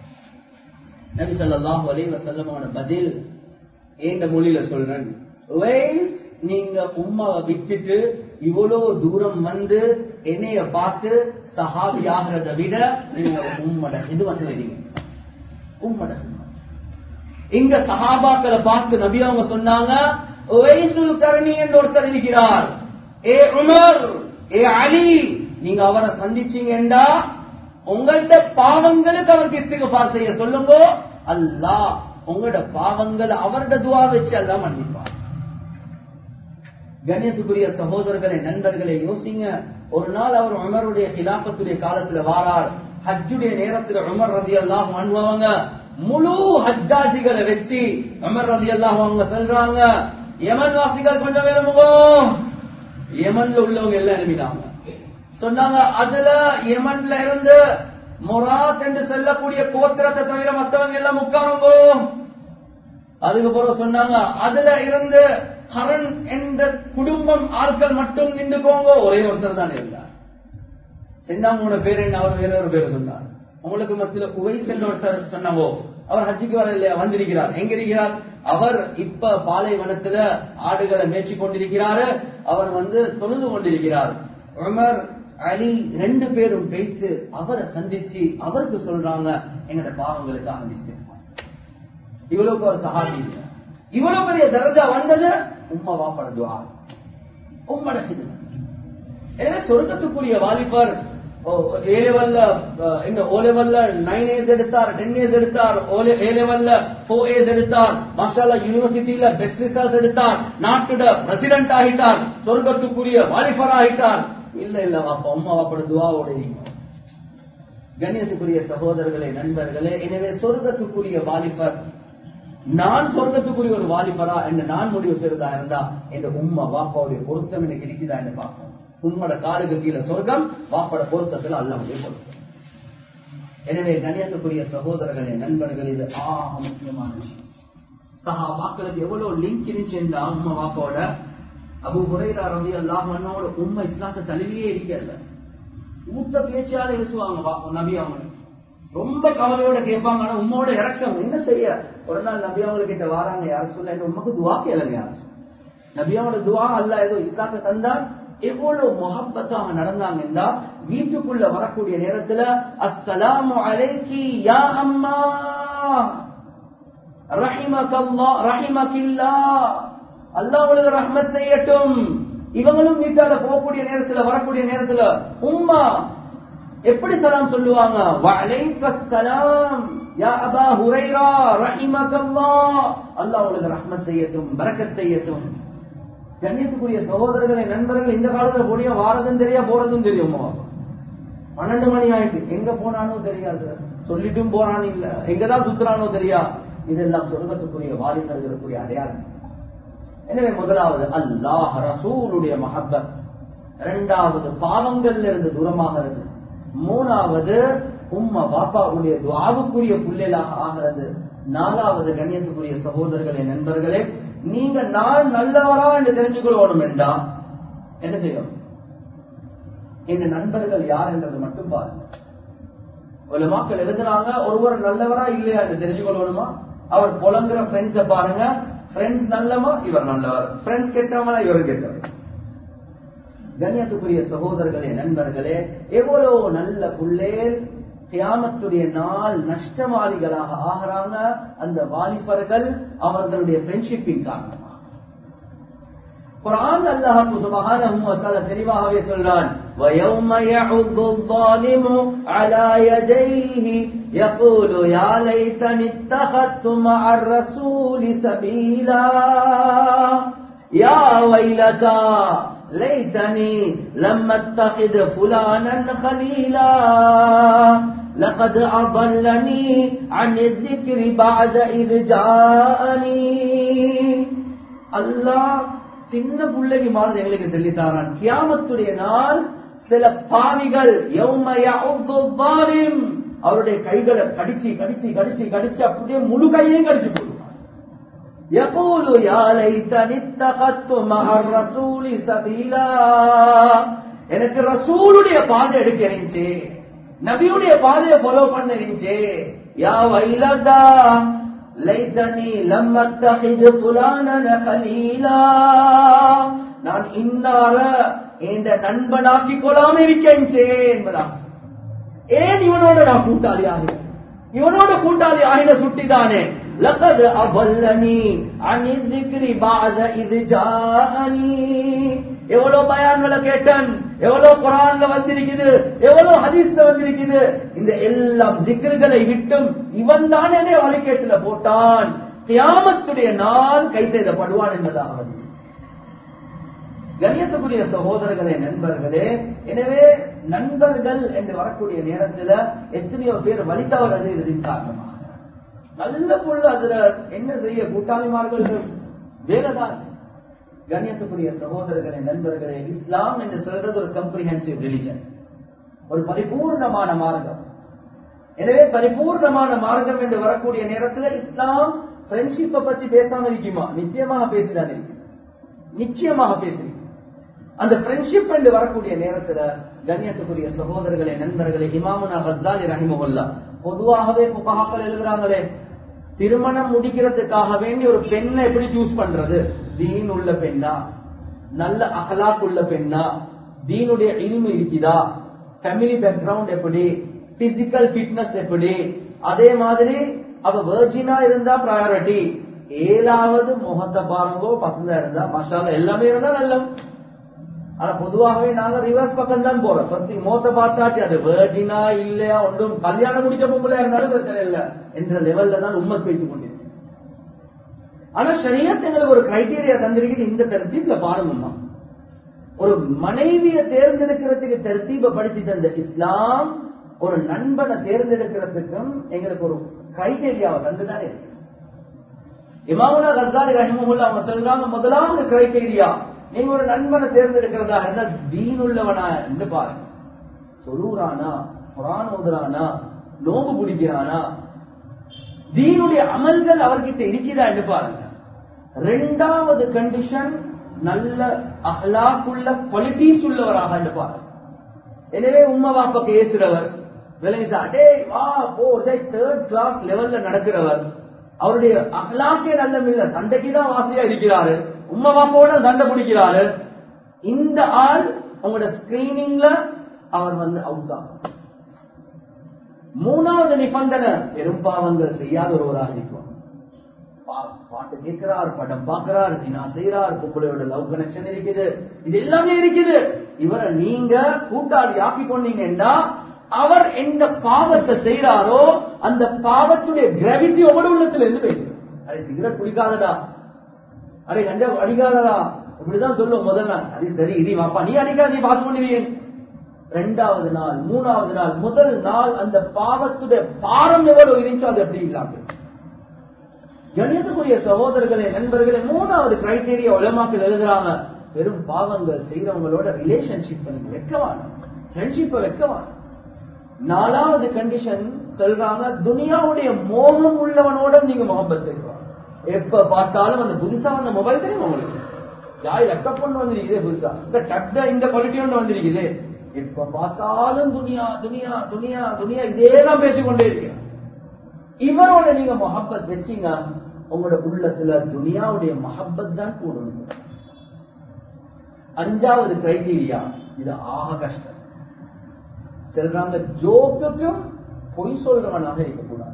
நபி ஸல்லல்லாஹு அலைஹி வஸல்லமோட பதில் ஏண்ட மொழியில சொல்றேன் உவைஸ் நீங்க உம்மாவை விட்டுட்டு இவ்வளவு தூரம் வந்து என்னைய பார்த்து சஹாபி ஆகிறத விட நீங்க உம்மட எதுமத்துல இருக்கீங்க உம்மட இங்க சஹாபாக்களை பார்த்து நபி அவங்க சொன்னாங்க உவைசுல் கரணி என்று ஒருத்தர் இருக்கிறார் ஏ உமர் ஏ அலி நீங்க அவரை சந்திச்சீங்கடா உங்கள்ட்ட பாவங்களுக்கு அவருக்கு இஸ்திகபார் செய்ய சொல்லுங்க அல்லாஹ் உங்களோட பாவங்களை அவரோட துவா வச்சு எல்லாம் மன்னிப்பார் கணேசுக்குரிய சகோதரர்களை நண்பர்களை யோசிங்க ஒரு நாள் அவர் உமருடைய கிலாபத்துடைய காலத்துல வாரார் ஹஜ்ஜுடைய நேரத்துல உமர் ரதி எல்லாம் பண்ணுவாங்க முழு ஹஜ்ஜாஜிகளை வச்சு உமர் ரதி எல்லாம் அவங்க சொல்றாங்க யமன் வாசிகள் கொஞ்சம் வேணுமோ யமன்ல உள்ளவங்க எல்லாம் எழுப்பினாங்க சொன்னாங்க அதுல யமன்ல இருந்து மொராத் என்று செல்லக்கூடிய கோத்திரத்தை தவிர மற்றவங்க எல்லாம் உட்காருங்கோ அதுக்கு பிறகு சொன்னாங்க அதுல இருந்து ஹரன் என்ற குடும்பம் ஆட்கள் மட்டும் நின்றுக்கோங்க ஒரே ஒருத்தர் தான் இருந்தார் செந்தாமோட பேர் என்ன அவர் வேற ஒரு பேர் சொன்னார் உங்களுக்கு மத்தியில உவைஸ் என்ற ஒருத்தர் சொன்னாவோ அவர் ஹஜ்ஜுக்கு வர இல்லையா வந்திருக்கிறார் எங்க இருக்கிறார் அவர் இப்ப பாலைவனத்துல ஆடுகளை மேய்ச்சி கொண்டிருக்கிறாரு அவர் வந்து தொழுது கொண்டிருக்கிறார் உமர் அலி ரெண்டு பேரும் பேசி அவரை சந்திச்சு அவருக்கு சொல்றாங்க எங்கட பாவங்களுக்காக நிச்சயம் இவ்வளவுக்கு ஒரு சகாபி இல்லை. இவ்வளவு பெரிய தரஜா வந்தது உம்மா வாப்பட துவா உம்மட சிது எனவே சொர்க்கத்துக்குரிய வாலிபர் ஏ லெவல்ல இந்த ஓ லெவல்ல நைன் ஏஸ் எடுத்தார் டென் ஏஸ் எடுத்தார் ஏ லெவல்ல போர் ஏஸ் எடுத்தார் மாஷாலா யூனிவர்சிட்டியில பெஸ்ட் ரிசல்ட் எடுத்தார் நாட்டுட பிரசிடென்ட் ஆகிட்டார் சொர்க்கத்துக்குரிய வாலிபர் ஆகிட்டார் இல்ல இல்ல வாப்பா அம்மா வாப்பட துவாவோட கண்ணியத்துக்குரிய சகோதரர்களே நண்பர்களே எனவே சொர்க்கத்துக்குரிய வாலிபர் நான் சொர்க்கத்துக்குரிய ஒரு வாலிபரா என்று நான் முடிவு செய்யறதா இருந்தா இந்த உம்மா வாப்பாவுடைய பொருத்தம் எனக்கு இருக்குதா என்று பார்ப்போம் உம்மோட காலுக்கு கீழே சொர்க்கம் வாப்போட பொருத்தத்தில் அல்லாவுடைய பொருத்தம் எனவே கண்ணியத்துக்குரிய சகோதரர்களே நண்பர்கள் இது ஆக முக்கியமான விஷயம் சஹா வாக்களுக்கு எவ்வளவு லிங்க் இருந்துச்சுன்னா உம்மா வாப்பாவோட அபு ஹுரைரா ரவி அல்லாஹ் மன்னோட உண்மை இஸ்லாத்தை தழுவியே இருக்கல மூத்த பேச்சால பேசுவாங்க வா- நபி அவங்க ரொம்ப கவலையோட கேட்பாங்க ஆனா உம்மோட இறக்கம் என்ன செய்ய ஒரு நாள் நபி அவங்க கிட்ட வாராங்க யார் சொல்ல எங்க உமக்கு துவா கேளுங்க யார் நபியாவோட துவா அல்ல ஏதோ இஸ்லாத்தை தந்தான் எவ்வளவு முகப்பத்தாக நடந்தாங்கன்னா வீட்டுக்குள்ள வரக்கூடிய நேரத்துல அஸ்ஸலாமு அலைக்கி யா அம்மா ரஹிமக்கல்லா ரஹிமக்கில்லா அல்லாஹ் உங்களுக்கு ரஹ்மத் செய்யட்டும் இவங்களும் வீட்டால போகக்கூடிய நேரத்துல வரக்கூடிய நேரத்துல உம்மா எப்படி சலாம் சொல்லுவாங்க வலைக்கஸ்ஸலாம் யா அபா ஹுரைரா ரஹிமக்கல்லா அல்லாஹ் உங்களுக்கு ரஹ்மத் செய்யட்டும் பரக்கத் செய்யட்டும் கண்ணியத்துக்குரிய சகோதரர்களை நண்பர்கள் இந்த காலத்துல போடியா வாரதும் தெரியா போறதும் தெரியுமா பன்னெண்டு மணி ஆயிட்டு எங்க போனானோ தெரியாது சொல்லிட்டும் போறானு இல்ல எங்கதான் சுத்துறானோ தெரியா இதெல்லாம் சொர்க்கத்துக்குரிய வாலிபர்களுக்குரிய அடையாளம் எனவே முதலாவது அல்லாஹ் ரசூலுடைய மஹப்பத் இரண்டாவது பாவங்கள்ல இருந்து தூரமாகிறது மூணாவது உம்ம பாப்பாவுடைய துவாவுக்குரிய புள்ளைகளாக ஆகிறது நாலாவது கண்ணியத்துக்குரிய சகோதரர்களே நண்பர்களே நீங்க நான் நல்லவரா என்று தெரிஞ்சு கொள்ளணும் என்றா என்ன செய்யணும் இந்த நண்பர்கள் யார் என்றது மட்டும் பாருங்க ஒரு மக்கள் எழுதுனாங்க ஒருவர் நல்லவரா இல்லையா என்று தெரிஞ்சு கொள்ளணுமா அவர் புலங்குற ஃப்ரெண்ட்ஸ பாருங்க ஃப்ரெண்ட்ஸ் நல்லமா இவர் நல்லவர் ஃப்ரெண்ட்ஸ் கெட்டவங்களா இவர் கெட்டவர் கண்ணியத்துக்குரிய சகோதரர்களே நண்பர்களே எவ்வளவு நல்ல புள்ளேல் கியாமத்துடைய நாள் நஷ்டவாளிகளாக ஆகிறாங்க அந்த வாலிபர்கள் அவர்களுடைய ஃப்ரெண்ட்ஷிப்பின் காரணமாக குரான் அல்லாஹ் சுபஹானஹு வ தஆலா தெளிவாகவே சொல்றான் وَيَوْمَ يَعُضُّ الظَّالِمُ عَلَى يَدَيْهِ يَقُولُ يَا لَيْتَنِي اتَّخَذْتُ مَعَ الرَّسُولِ سَبِيلًا يَا وَيْلَتَى لَيْتَنِي لَمْ أَتَّخِذْ فُلَانًا خَلِيلًا لقد أضلني عن الذكر بعد إذ ஜாஅனி அல்லாஹ் சின்ன பிள்ளைக்கு மாதிரி எங்களுக்கு சொல்லித்தாரான் கியாமத்துடைய நாள் சில பாவிகள் யௌம யஉது ظالم அவருடைய கைகளை கடிச்சு கடிச்சு கடிச்சு கடிச்சு அப்படியே முழு கையையும் கடிச்சு போடுவார் يقول يا ليتني اتخذت مع الرسول سبيلا எனக்கு ரசூலுடைய பாதை எடுக்க இருந்துச்சு நபியுடைய பாதையை ஃபாலோ பண்ண இருந்துச்சு யா வைலதா லைதனி லம் அத்தஹிது ஃபுலானன கலீலா நான் இன்னார என்ற நண்பனாக்கி கொள்ளாம இருக்கேன் என்பதா ஏன் இவனோட நான் கூட்டாளி ஆகிறேன் இவனோட கூட்டாளி ஆகின சுட்டிதானே لقد أضلني عن الذكر بعد إذ جاءني எவ்வளவு பயான்களை கேட்டன் எவ்வளவு குரான்ல வந்திருக்குது எவ்வளவு ஹதீஸ்ல வந்திருக்குது இந்த எல்லாம் திக்ருகளை விட்டும் இவன் தான் என்னை வழிகேட்டுல போட்டான் கியாமத்துடைய நாள் கை செய்தப்படுவான் என்பதாக வருது கண்ணியத்துக்குரிய சகோதரர்களே நண்பர்களே எனவே நண்பர்கள் என்று வரக்கூடிய நேரத்துல எத்தனையோ பேர் வலித்தவரது இதன் காரணமாக நல்ல பொருள் அதுல என்ன செய்ய கூட்டாளிமார்கள் வேலைதான் கண்ணியத்துக்குரிய சகோதரர்களே நண்பர்களே இஸ்லாம் என்று சொல்றது ஒரு கம்ப்ரிஹென்சிவ் ரிலிஜன் ஒரு பரிபூர்ணமான மார்க்கம் எனவே பரிபூர்ணமான மார்க்கம் என்று வரக்கூடிய நேரத்தில் இஸ்லாம் ஃப்ரெண்ட்ஷிப்பை பத்தி பேசாம இருக்குமா நிச்சயமாக பேசிதான் இருக்கு நிச்சயமாக பேசி அந்த ஃப்ரெண்ட்ஷிப் என்று வரக்கூடிய நேரத்துல கண்ணியத்துக்குரிய சகோதரர்களே நண்பர்களே இமாமுனா கஸ்தாலி ரஹிமஹுல்லா பொதுவாகவே புகாக்கள் எழுதுறாங்களே திருமணம் முடிக்கிறதுக்காக வேண்டி ஒரு பெண்ணை எப்படி சூஸ் பண்றது தீன் உள்ள பெண்ணா நல்ல அகலாக் உள்ள பெண்ணா தீனுடைய இனிமை இருக்குதா ஃபேமிலி பேக்ரவுண்ட் எப்படி பிசிக்கல் ஃபிட்னஸ் எப்படி அதே மாதிரி அவ வேர்ஜினா இருந்தா ப்ரையாரிட்டி ஏழாவது முகத்தை பாருங்கோ பசங்க இருந்தா மசாலா எல்லாமே இருந்தா நல்ல ஆனா பொதுவாகவே நாங்க ரிவர்ஸ் பக்கம் தான் போறோம் ஃபர்ஸ்ட் மோத்த பார்த்தாச்சு அது வேர்ஜினா இல்லையா ஒன்றும் கல்யாணம் முடிச்ச பொம்பளையா இருந்தாலும் பிரச்சனை இல்லை என்ற லெவல்ல தான் உண்மை பேசிக் கொண்டிருக்கோம் ஆனா சரியத் எங்களுக்கு ஒரு கிரைட்டீரியா தந்திருக்குது இந்த தரத்தீப்ல பாருங்கம்மா ஒரு மனைவியை தேர்ந்தெடுக்கிறதுக்கு தரத்தீப படிச்சு தந்த இஸ்லாம் ஒரு நண்பனை தேர்ந்தெடுக்கிறதுக்கும் எங்களுக்கு ஒரு கிரைட்டீரியாவை தந்துதான் இருக்கு இமாமுனா கசாலி ரஹிமுல்லா அவங்க சொல்றாங்க முதலாவது கிரைட்டீரியா நீங்க ஒரு நண்பனை தேர்ந்தெடுக்கிறதா இருந்தா தீன் உள்ளவனா என்று பாருங்க சொல்லுறானா குரான் ஓதுறானா நோம்பு பிடிக்கிறானா தீனுடைய அமல்கள் அவர்கிட்ட இருக்குதா என்று பாருங்க ரெண்டாவது கண்டிஷன் நல்ல அஹ்லாக்குள்ள குவாலிட்டிஸ் உள்ளவராக என்று பாருங்க எனவே உம்மா பாப்பாக்கு ஏசுறவர் விளங்கிட்டா அடே வா போ தேர்ட் கிளாஸ் லெவல்ல நடக்கிறவர் அவருடைய அஹ்லாக்கே நல்ல இல்ல சண்டைக்கு தான் வாசியா இருக்கிறாரு உம்மா பாப்பாவோட சண்டை பிடிக்கிறாரு இந்த ஆள் உங்களோட ஸ்கிரீனிங்ல அவர் வந்து அவுட் தான் மூணாவது நிபந்தனை பெரும் பாவங்கள் செய்யாத ஒருவராக இருக்கும் பாட்டு கேட்கிறார் படம் பார்க்கிறார் தினா செய்யறார் பொம்பளையோட லவ் கனெக்ஷன் இருக்குது இது எல்லாமே இருக்குது இவரை நீங்க கூட்டாளி ஆக்கி கொண்டீங்கன்னா அவர் எந்த பாவத்தை செய்யறாரோ அந்த பாவத்துடைய கிராவிட்டி உங்களோட உள்ளத்துல இருந்து போயிடுது அது சிகரெட் குடிக்காதடா அடே கஞ்சா அடிக்காதடா இப்படிதான் சொல்லுவோம் முதல் நாள் அது சரி இது வாப்பா நீ அடிக்காத நீ பாஸ் பண்ணுவீங்க ரெண்டாவது நாள் மூணாவது நாள் முதல் நாள் அந்த பாவத்துடைய பாரம் எவ்வளவு இருந்துச்சோ அது எப்படி இல்லாம கணியத்துக்குரிய சகோதரர்களே நண்பர்களே மூணாவது கிரைட்டீரியா உலமாக்கள் எழுதுறாங்க பெரும் பாவங்கள் செய்யறவங்களோட ரிலேஷன்ஷிப் வைக்கவான ஃப்ரெண்ட்ஷிப்பை வைக்கவான நாலாவது கண்டிஷன் சொல்றாங்க துனியாவுடைய மோகம் உள்ளவனோட நீங்க முகப்பத் வைக்கலாம் எப்ப பார்த்தாலும் அந்த புதுசா வந்த மொபைல் தெரியும் உங்களுக்கு யாய் லேப்டாப் ஒன்று வந்திருக்குது புதுசா இந்த டப்ட இந்த குவாலிட்டி ஒன்று வந்திருக்குது எப்ப பார்த்தாலும் துனியா துனியா துனியா துனியா இதேதான் பேசிக்கொண்டே இருக்கேன் இவரோட நீங்க மொஹப்பத் வச்சீங்க உங்களோட உள்ளத்துல துனியாவுடைய மஹப்பத் தான் கூடணும் அஞ்சாவது கிரைட்டீரியா இது ஆக கஷ்டம் சொல்றாங்க ஜோக்குக்கும் பொய் சொல்றவனாக இருக்கக்கூடாது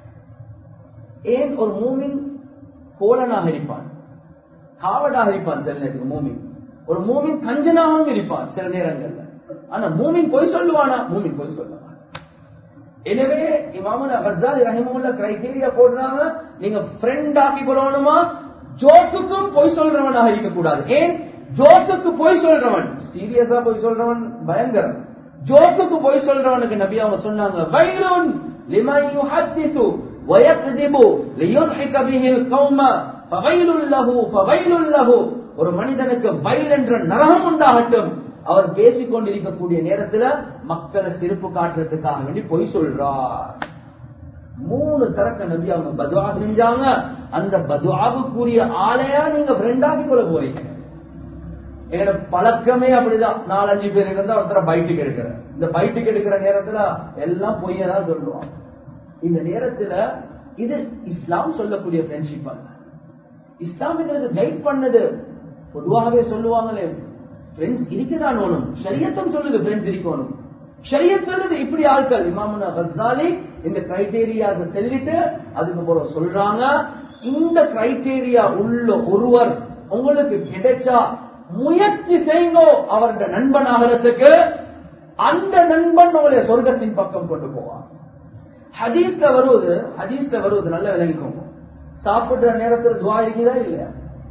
ஏன் ஒரு மூமின் கோலனாக இருப்பான் காவடாக இருப்பான் சில நேரத்துக்கு மூமின் ஒரு மூமின் கஞ்சனாகவும் இருப்பான் சில நேரங்கள்ல ஆனா மூமின் பொய் சொல்லுவானா மூமின் பொய் சொல்லுவான் எனவே இமாமுல் கசாலி ரஹிமுல்ல கிரைட்டீரியா போடுறாங்க நீங்க ஃப்ரெண்ட் ஆக்கி கொள்ளணுமா ஜோக்குக்கும் பொய் சொல்றவனாக இருக்கக்கூடாது ஏன் ஜோக்குக்கு பொய் சொல்றவன் சீரியஸா பொய் சொல்றவன் பயங்கரம் ஜோக்குக்கு பொய் சொல்றவனுக்கு நபி அவங்க சொன்னாங்க வைலுன் லிமன் யுஹத்திசு வயக்திபு லியுத்ஹிக பிஹில் கௌம ஃபவைலுல் லஹு ஃபவைலுல் லஹு ஒரு மனிதனுக்கு வயல் என்ற நரகம் உண்டாகட்டும் அவர் பேசிக் கொண்டிருக்கக்கூடிய நேரத்துல மக்களை சிறப்பு காட்டுறதுக்காக வேண்டி பொய் சொல்றார் மூணு தரக்க நபி அவங்க பதுவா செஞ்சாங்க அந்த பதுவாவுக்குரிய ஆலையா நீங்க ஃப்ரெண்டாக்கி கொள்ள போறீங்க எங்களோட பழக்கமே அப்படிதான் நாலஞ்சு பேர் இருந்தா ஒருத்தர பைட்டுக்கு எடுக்கிற இந்த பைட்டுக்கு எடுக்கிற நேரத்துல எல்லாம் பொய்யதான் சொல்லுவான் இந்த நேரத்துல இது இஸ்லாம் சொல்லக்கூடிய ஃப்ரெண்ட்ஷிப் அல்ல இஸ்லாம் எங்களுக்கு கைட் பண்ணது பொதுவாகவே சொல்லுவாங்களே ஃப்ரெண்ட்ஸ் இருக்கதான் வேணும் ஷரியத்தம் சொல்லுது ஃப்ரெண்ட்ஸ் இருக்கணும் ஷரியத் சொல்லுது இப்படி ஆட்கள் இமாமுனா கசாலி இந்த கிரைட்டேரியா சொல்லிட்டு அதுக்கு பிறகு சொல்றாங்க இந்த கிரைட்டேரியா உள்ள ஒருவர் உங்களுக்கு கிடைச்சா முயற்சி செய்யுங்க அவருடைய நண்பன் ஆகிறதுக்கு அந்த நண்பன் உங்களை சொர்க்கத்தின் பக்கம் கொண்டு போவார் ஹதீஸ்ல வருவது ஹதீஸ்ல வருவது நல்ல விளங்கிக்கோங்க சாப்பிடுற நேரத்தில் துவா இருக்குதா இல்லையா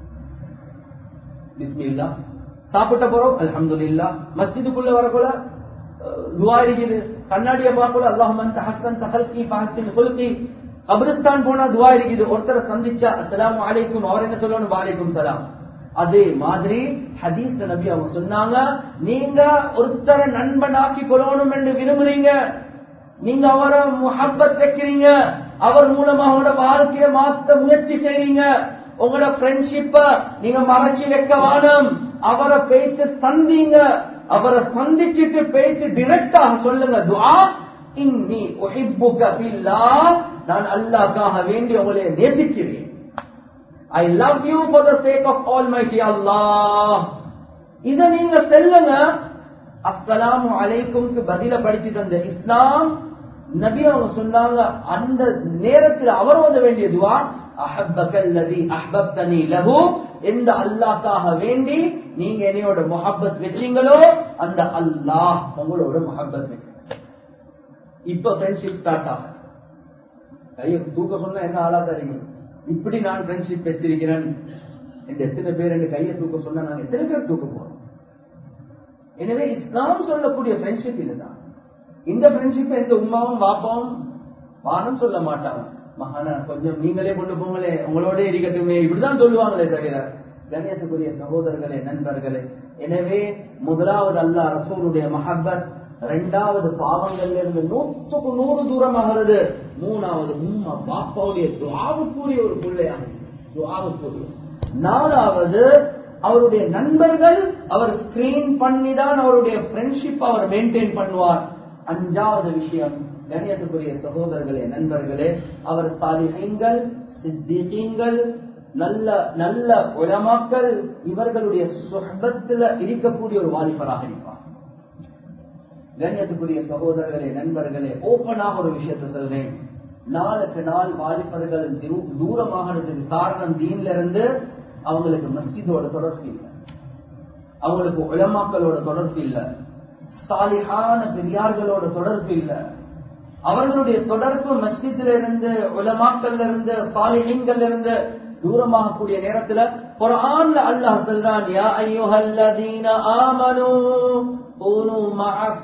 பிஸ்மில்லா சாப்பிட்ட போறோம் அல்ஹம்துலில்லா மஸ்ஜிதுக்குள்ள வரக்குள்ள துவா இருக்குது கண்ணாடிய பார்க்கல அல்லாஹ் ஹசன் தஹல்கி ஃபஹசின் குல்கி கபிரிஸ்தான் போனா துவா இருக்குது ஒருத்தரை சந்திச்சா அஸ்ஸலாமு அலைக்கும் அவர் என்ன சொல்லணும் வாலைக்கும் சலாம் அதே மாதிரி ஹதீஸ்ல நபி அவங்க சொன்னாங்க நீங்க ஒருத்தரை நண்பனாக்கி கொள்ளணும் என்று விரும்புறீங்க நீங்க அவரை முஹப்பத் வைக்கிறீங்க அவர் மூலமா அவரோட வாழ்க்கையை மாத்த முயற்சி செய்றீங்க உங்களோட ஃப்ரெண்ட்ஷிப்ப நீங்க மறைச்சு வைக்க வானம் அவரை பேச்சு சந்திங்க அவரை சந்திச்சுட்டு பேச்சு டிரெக்டாக சொல்லுங்க துஆ இன்னி உஹிப்புக ஃபில்லாஹ் நான் அல்லாஹ்க்காக வேண்டி உங்களை நேசிக்கிறேன் I love you for the sake of almighty Allah இத நீங்க செல்லுங்க அஸ்ஸலாமு அலைக்கும்க்கு பதில படிச்சு தந்த இஸ்லாம் நபி அவங்க சொன்னாங்க அந்த நேரத்தில் அவர் ஓத வேண்டிய துவா அஹப்பகல்லதி அஹ்பப்தனி லஹு எந்த அல்லாஹ்க்காக வேண்டி நீங்க என்னையோட முஹப்பத் வச்சீங்களோ அந்த அல்லாஹ் உங்களோட முஹப்பத் வைக்கிறார் இப்ப ஃப்ரெண்ட்ஷிப் ஸ்டார்ட் ஆகும் கையை தூக்க சொன்னா என்ன ஆளா தரீங்க இப்படி நான் ஃப்ரெண்ட்ஷிப் வச்சிருக்கிறேன் என்று எத்தனை பேர் என்று கையை தூக்க சொன்னா நாங்க எத்தனை பேர் தூக்க போறோம் எனவே இஸ்லாம் சொல்லக்கூடிய ஃப்ரெண்ட்ஷிப் இதுதான் இந்த ஃப்ரெண்ட்ஷிப் எந்த உமாவும் பாப்பாவும் வானம் சொல்ல மாட்டாங்க மகான கொஞ்சம் நீங்களே கொண்டு போங்களே உங்களோட இருக்கட்டுமே இப்படிதான் சொல்லுவாங்களே தவிர கண்ணியத்துக்குரிய சகோதரர்களே நண்பர்களே எனவே முதலாவது அல்லாஹ் ரசூலுடைய மஹப்பத் இரண்டாவது பாவங்கள்ல இருந்து நூற்றுக்கு நூறு தூரமாகிறது மூணாவது உம்மா பாப்பாவுடைய துவாவுக்குரிய ஒரு பிள்ளையாக துவாவுக்குரிய நாலாவது அவருடைய நண்பர்கள் அவர் ஸ்கிரீன் பண்ணி தான் அவருடைய ஃப்ரெண்ட்ஷிப் அவர் மெயின்டைன் பண்ணுவார் அஞ்சாவது விஷயம் கணியத்துக்குரிய சகோதரர்களே நண்பர்களே அவர் சாலிஹீன்கள் சித்திகீன்கள் நல்ல நல்ல உலமாக்கள் இவர்களுடைய சுகபத்தில் இருக்கக்கூடிய ஒரு வாலிபராக இருப்பார் கண்ணியத்துக்குரிய சகோதரர்களே நண்பர்களே ஓப்பனாக ஒரு விஷயத்தை சொல்றேன் நாளுக்கு நாள் வாலிபர்கள் தூ- தூரமாகிறதுக்கு காரணம் தீன்ல இருந்து அவங்களுக்கு மஸ்ஜிதோட தொடர்பு இல்லை அவங்களுக்கு உலமாக்களோட தொடர்பு இல்லை சாலிஹான பெரியார்களோட தொடர்பு இல்லை அவர்களுடைய தொடர்பு மஸ்ஜித்ல இருந்து உலமாக்கள்ல இருந்து சாலிஹீன்கள்ல இருந்து தூரமாகக்கூடிய நேரத்துல குர்ஆன்ல அல்லாஹ் சொல்றான் யா அய்யுஹல்லதீன ஆமனூ கூனு மஅஸ்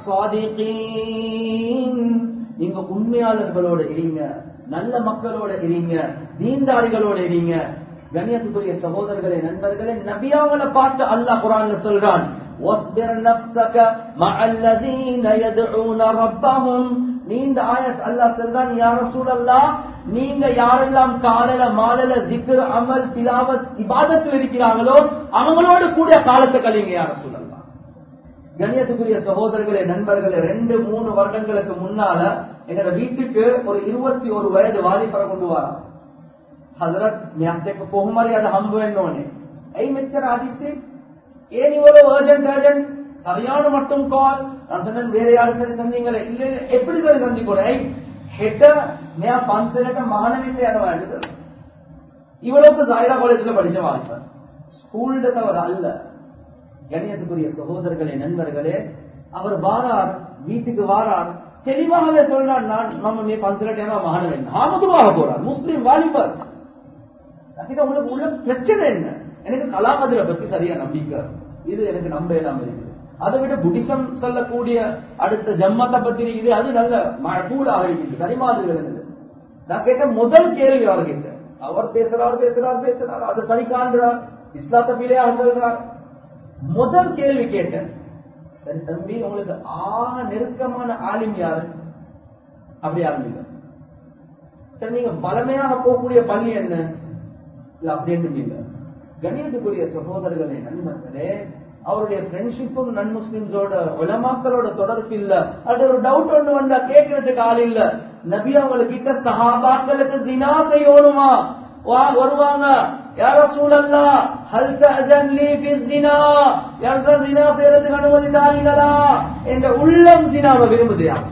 சாதிகீன் நீங்க உண்மையாளர்களோட இருங்க நல்ல மக்களோட இருங்க தீன்தாரிகளோட இருங்க கண்ணியத்துக்குரிய சகோதரர்களே நண்பர்களே நபியாவளை பார்த்து அல்லாஹ் குரான்ல சொல்றான் واصبر نفسك مع الذين يدعون ربهم நீண்ட ஆயத் அல்லாஹ் சொல்றான் யா ரசூலல்லாஹ் நீங்க யாரெல்லாம் காலையில மாலையில ஜிக்ர் அமல் திலாவத் இபாதத்தில் இருக்கிறாங்களோ அவங்களோட கூட காலத்தை கழிங்க யா ரசூலல்லாஹ் கண்ணியத்துக்குரிய சகோதரர்களே நண்பர்களே ரெண்டு மூணு வருடங்களுக்கு முன்னால என்னோட வீட்டுக்கு ஒரு இருபத்தி ஒரு வயது வாலிபரை கொண்டு வரான் ஹசரத் ಮ್ಯಾಸ್ಟೆಕ್ ಪೊಹಮರಿಯಾದ ಹಂಬು ಎನ್ನೋನೆ ಐ ಮಿಸ್ಟರ್ ಆದಿತ್ಯ ಏನ್ ಇವರು ಅರ್ಜೆಂಟ್ ಅರ್ಜೆಂಟ್ சரியான மட்டும் கால் நான் சொன்னேன் வேற யாரும் சரி சந்திங்களே இல்ல இல்ல, எப்படி சரி சந்திக்கணும் ஐ ஹெட்ட மே பன்சனட்ட மகனவில்லை அதை வேண்டியது இவ்வளவுக்கு ஜாயிரா காலேஜ்ல படிச்ச வாலிபர் ஸ்கூல்ல தவிர அல்ல கண்ணியத்துக்குரிய சகோதரர்களே நண்பர்களே அவர் வாரார் வீட்டுக்கு வாரார் தெளிவாகவே சொல்றார் நான் நம்ம மே பன்சனட்டேனா மகனவன் நாமதுவாக போறார் முஸ்லிம் வாலிபர் அதுக்கு உங்களுக்கு உள்ள பிரச்சனை என்ன எனக்கு கலாமதிரை பத்தி சரியா நம்பிக்கை இது எனக்கு நம்ப இல்லாம இருக்குது அதை விட புத்திசம் சொல்லக்கூடிய அடுத்த ஜம்மத்தை பத்தி இருக்குது அது நல்ல மழூடாக இருக்குது சரிமாதிரி இருக்குது நான் கேட்ட முதல் கேள்வி அவர் கேட்டேன் அவர் பேசுறார் பேசுறார் பேசுறார் அதை சரி காண்கிறார் இஸ்லாத்த பிள்ளையாக சொல்றார் முதல் கேள்வி கேட்டேன் சரி தம்பி உங்களுக்கு ஆக நெருக்கமான ஆலிம் யாரு அப்படி ஆரம்பிங்க சரி நீங்க பலமையாக போகக்கூடிய பள்ளி என்ன இல்ல அப்படின்னு இல்ல கணியத்துக்குரிய சகோதரர்களே நண்பர்களே அவருடைய ஃப்ரெண்ட்ஷிப்பும் நன் முஸ்லிம்ஸோட உலமாக்களோட தொடர்பு இல்ல அது ஒரு டவுட் ஒண்ணு வந்தா கேட்கறதுக்கு ஆள் இல்ல நபி அவங்க கிட்ட சஹாபாக்களுக்கு தினா செய்யணுமா வா வருவாங்க யார சூழல்லா ஹல் தஅஜன் லீ ஃபி ஸினா யார ஜினா செய்யறதுக்கு அனுமதி தாரீங்களா என்ற உள்ளம் ஜினாவை விரும்புது யார்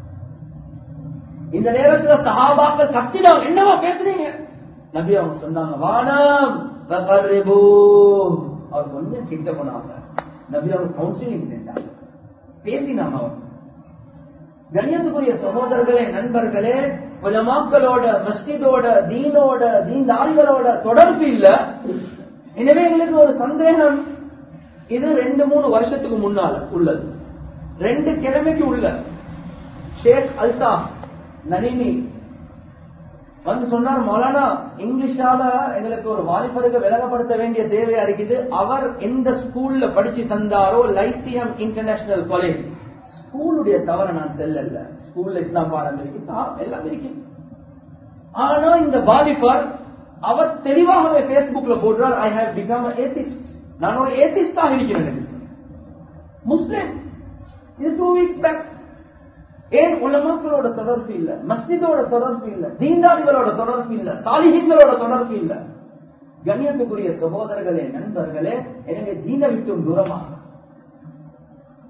இந்த நேரத்துல சஹாபாக்கள் கத்தினாங்க என்னவா பேசுறீங்க நபி அவங்க சொன்னாங்க வானம் ஃபகர்ரிபூ. அவர் கொஞ்சம் கிட்ட போனாங்க நபி அவங்க கவுன்சிலிங் செஞ்சாங்க பேசினாங்க அவர் கண்ணியத்துக்குரிய சகோதரர்களே நண்பர்களே உலமாக்களோட மஸ்ஜிதோட தீனோட தீன்தாரிகளோட தொடர்பு இல்ல எனவே எங்களுக்கு ஒரு சந்தேகம் இது ரெண்டு மூணு வருஷத்துக்கு முன்னால உள்ளது ரெண்டு கிழமைக்கு உள்ள ஷேக் அல்தா நளினி வந்து சொன்னார் மௌலானா இங்கிலீஷால எங்களுக்கு ஒரு வாலிபருக்கு விலகப்படுத்த வேண்டிய தேவையா இருக்குது அவர் எந்த ஸ்கூல்ல படிச்சு தந்தாரோ லைசியம் இன்டர்நேஷனல் காலேஜ் ஸ்கூலுடைய தவற நான் செல்லல ஸ்கூல்ல இஸ்லாம் பாடம் இருக்கு ஆ, எல்லாம் இருக்கு ஆனா இந்த வாலிபர் அவர் தெளிவாகவே பேஸ்புக்ல போடுறார் ஐ ஹேவ் பிகம் ஏத்திஸ்ட் நான் ஒரு ஏத்திஸ்டாக இருக்கிறேன் என்று. முஸ்லிம் இது டூ வீக்ஸ் பேக் ஏன் உலமாக்களோட தொடர்பு இல்ல மஸ்ஜிதோட தொடர்பு இல்ல தீண்டாரிகளோட தொடர்பு இல்ல தாலிஹீன்களோட தொடர்பு இல்ல கண்ணியத்துக்குரிய சகோதரர்களே நண்பர்களே எனவே தீன விட்டும் தூரமாக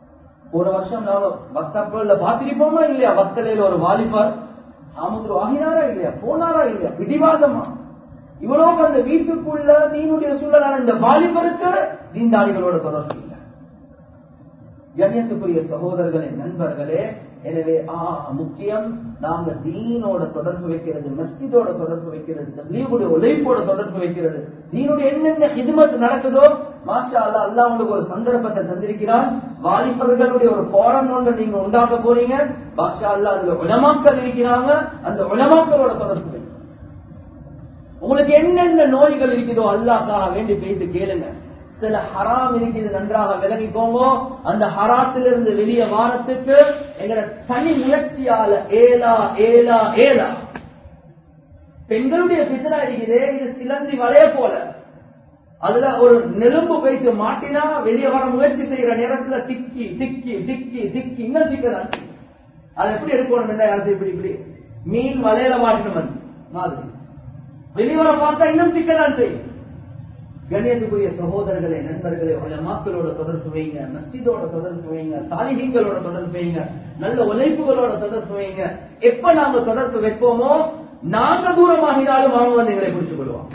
ஒரு வருஷம் நாம வாட்ஸ்அப்ல பாத்திருப்போமா இல்லையா வத்தலையில ஒரு வாலிபர் சாமுத்திர வாங்கினாரா இல்லையா போனாரா இல்லையா பிடிவாதமா இவ்வளவு அந்த வீட்டுக்குள்ள நீனுடைய சூழலான இந்த வாலிபருக்கு தீண்டாளிகளோட தொடர்பு இல்லை கண்ணியத்துக்குரிய சகோதரர்களே நண்பர்களே எனவே ஆ முக்கியம் நாங்க தீனோட தொடர்பு வைக்கிறது மஸ்ஜிதோட தொடர்பு வைக்கிறது தீனுடைய உழைப்போட தொடர்பு வைக்கிறது தீனுடைய என்னென்ன ஹிதுமத் நடக்குதோ மாஷா அல்லா அல்லா உங்களுக்கு ஒரு சந்தர்ப்பத்தை தந்திருக்கிறான் வாலிபர்களுடைய ஒரு போரம் ஒன்று நீங்க உண்டாக்க போறீங்க மாஷா அல்லா அதுல உலமாக்கள் இருக்கிறாங்க அந்த உலமாக்களோட தொடர்பு வைங்க உங்களுக்கு என்னென்ன நோய்கள் இருக்குதோ அல்லாக்காக வேண்டி பேசி கேளுங்க சில ஹராம் இருக்குது நன்றாக விலகிக்கோங்க அந்த ஹராத்திலிருந்து வெளியே வாரத்துக்கு எங்களோட தனி முயற்சியால ஏலா ஏலா ஏலா பெண்களுடைய பித்தனா இருக்குது இது சிலந்தி வளைய போல அதுல ஒரு நெலும்பு போயிட்டு மாட்டினா வெளியே வர முயற்சி செய்யற நேரத்துல திக்கி திக்கி திக்கி திக்கி இன்னும் திக்கதான் அதை எப்படி எடுக்கணும் என்ன யாருக்கு இப்படி இப்படி மீன் வலையில மாட்டணும் மாதிரி வெளிவர பார்த்தா இன்னும் திக்கதான் செய்யும் கணியத்துக்குரிய சகோதரர்களே நண்பர்களே மக்களோட தொடர்பு வைங்க மஸ்ஜிதோட தொடர்பு வைங்க சாலிகங்களோட தொடர்பு வைங்க நல்ல உழைப்புகளோட தொடர்பு வைங்க எப்ப நாங்க தொடர்பு வைப்போமோ நாங்க தூரமாகினாலும் அவங்க வந்து எங்களை பிடிச்சு கொள்வாங்க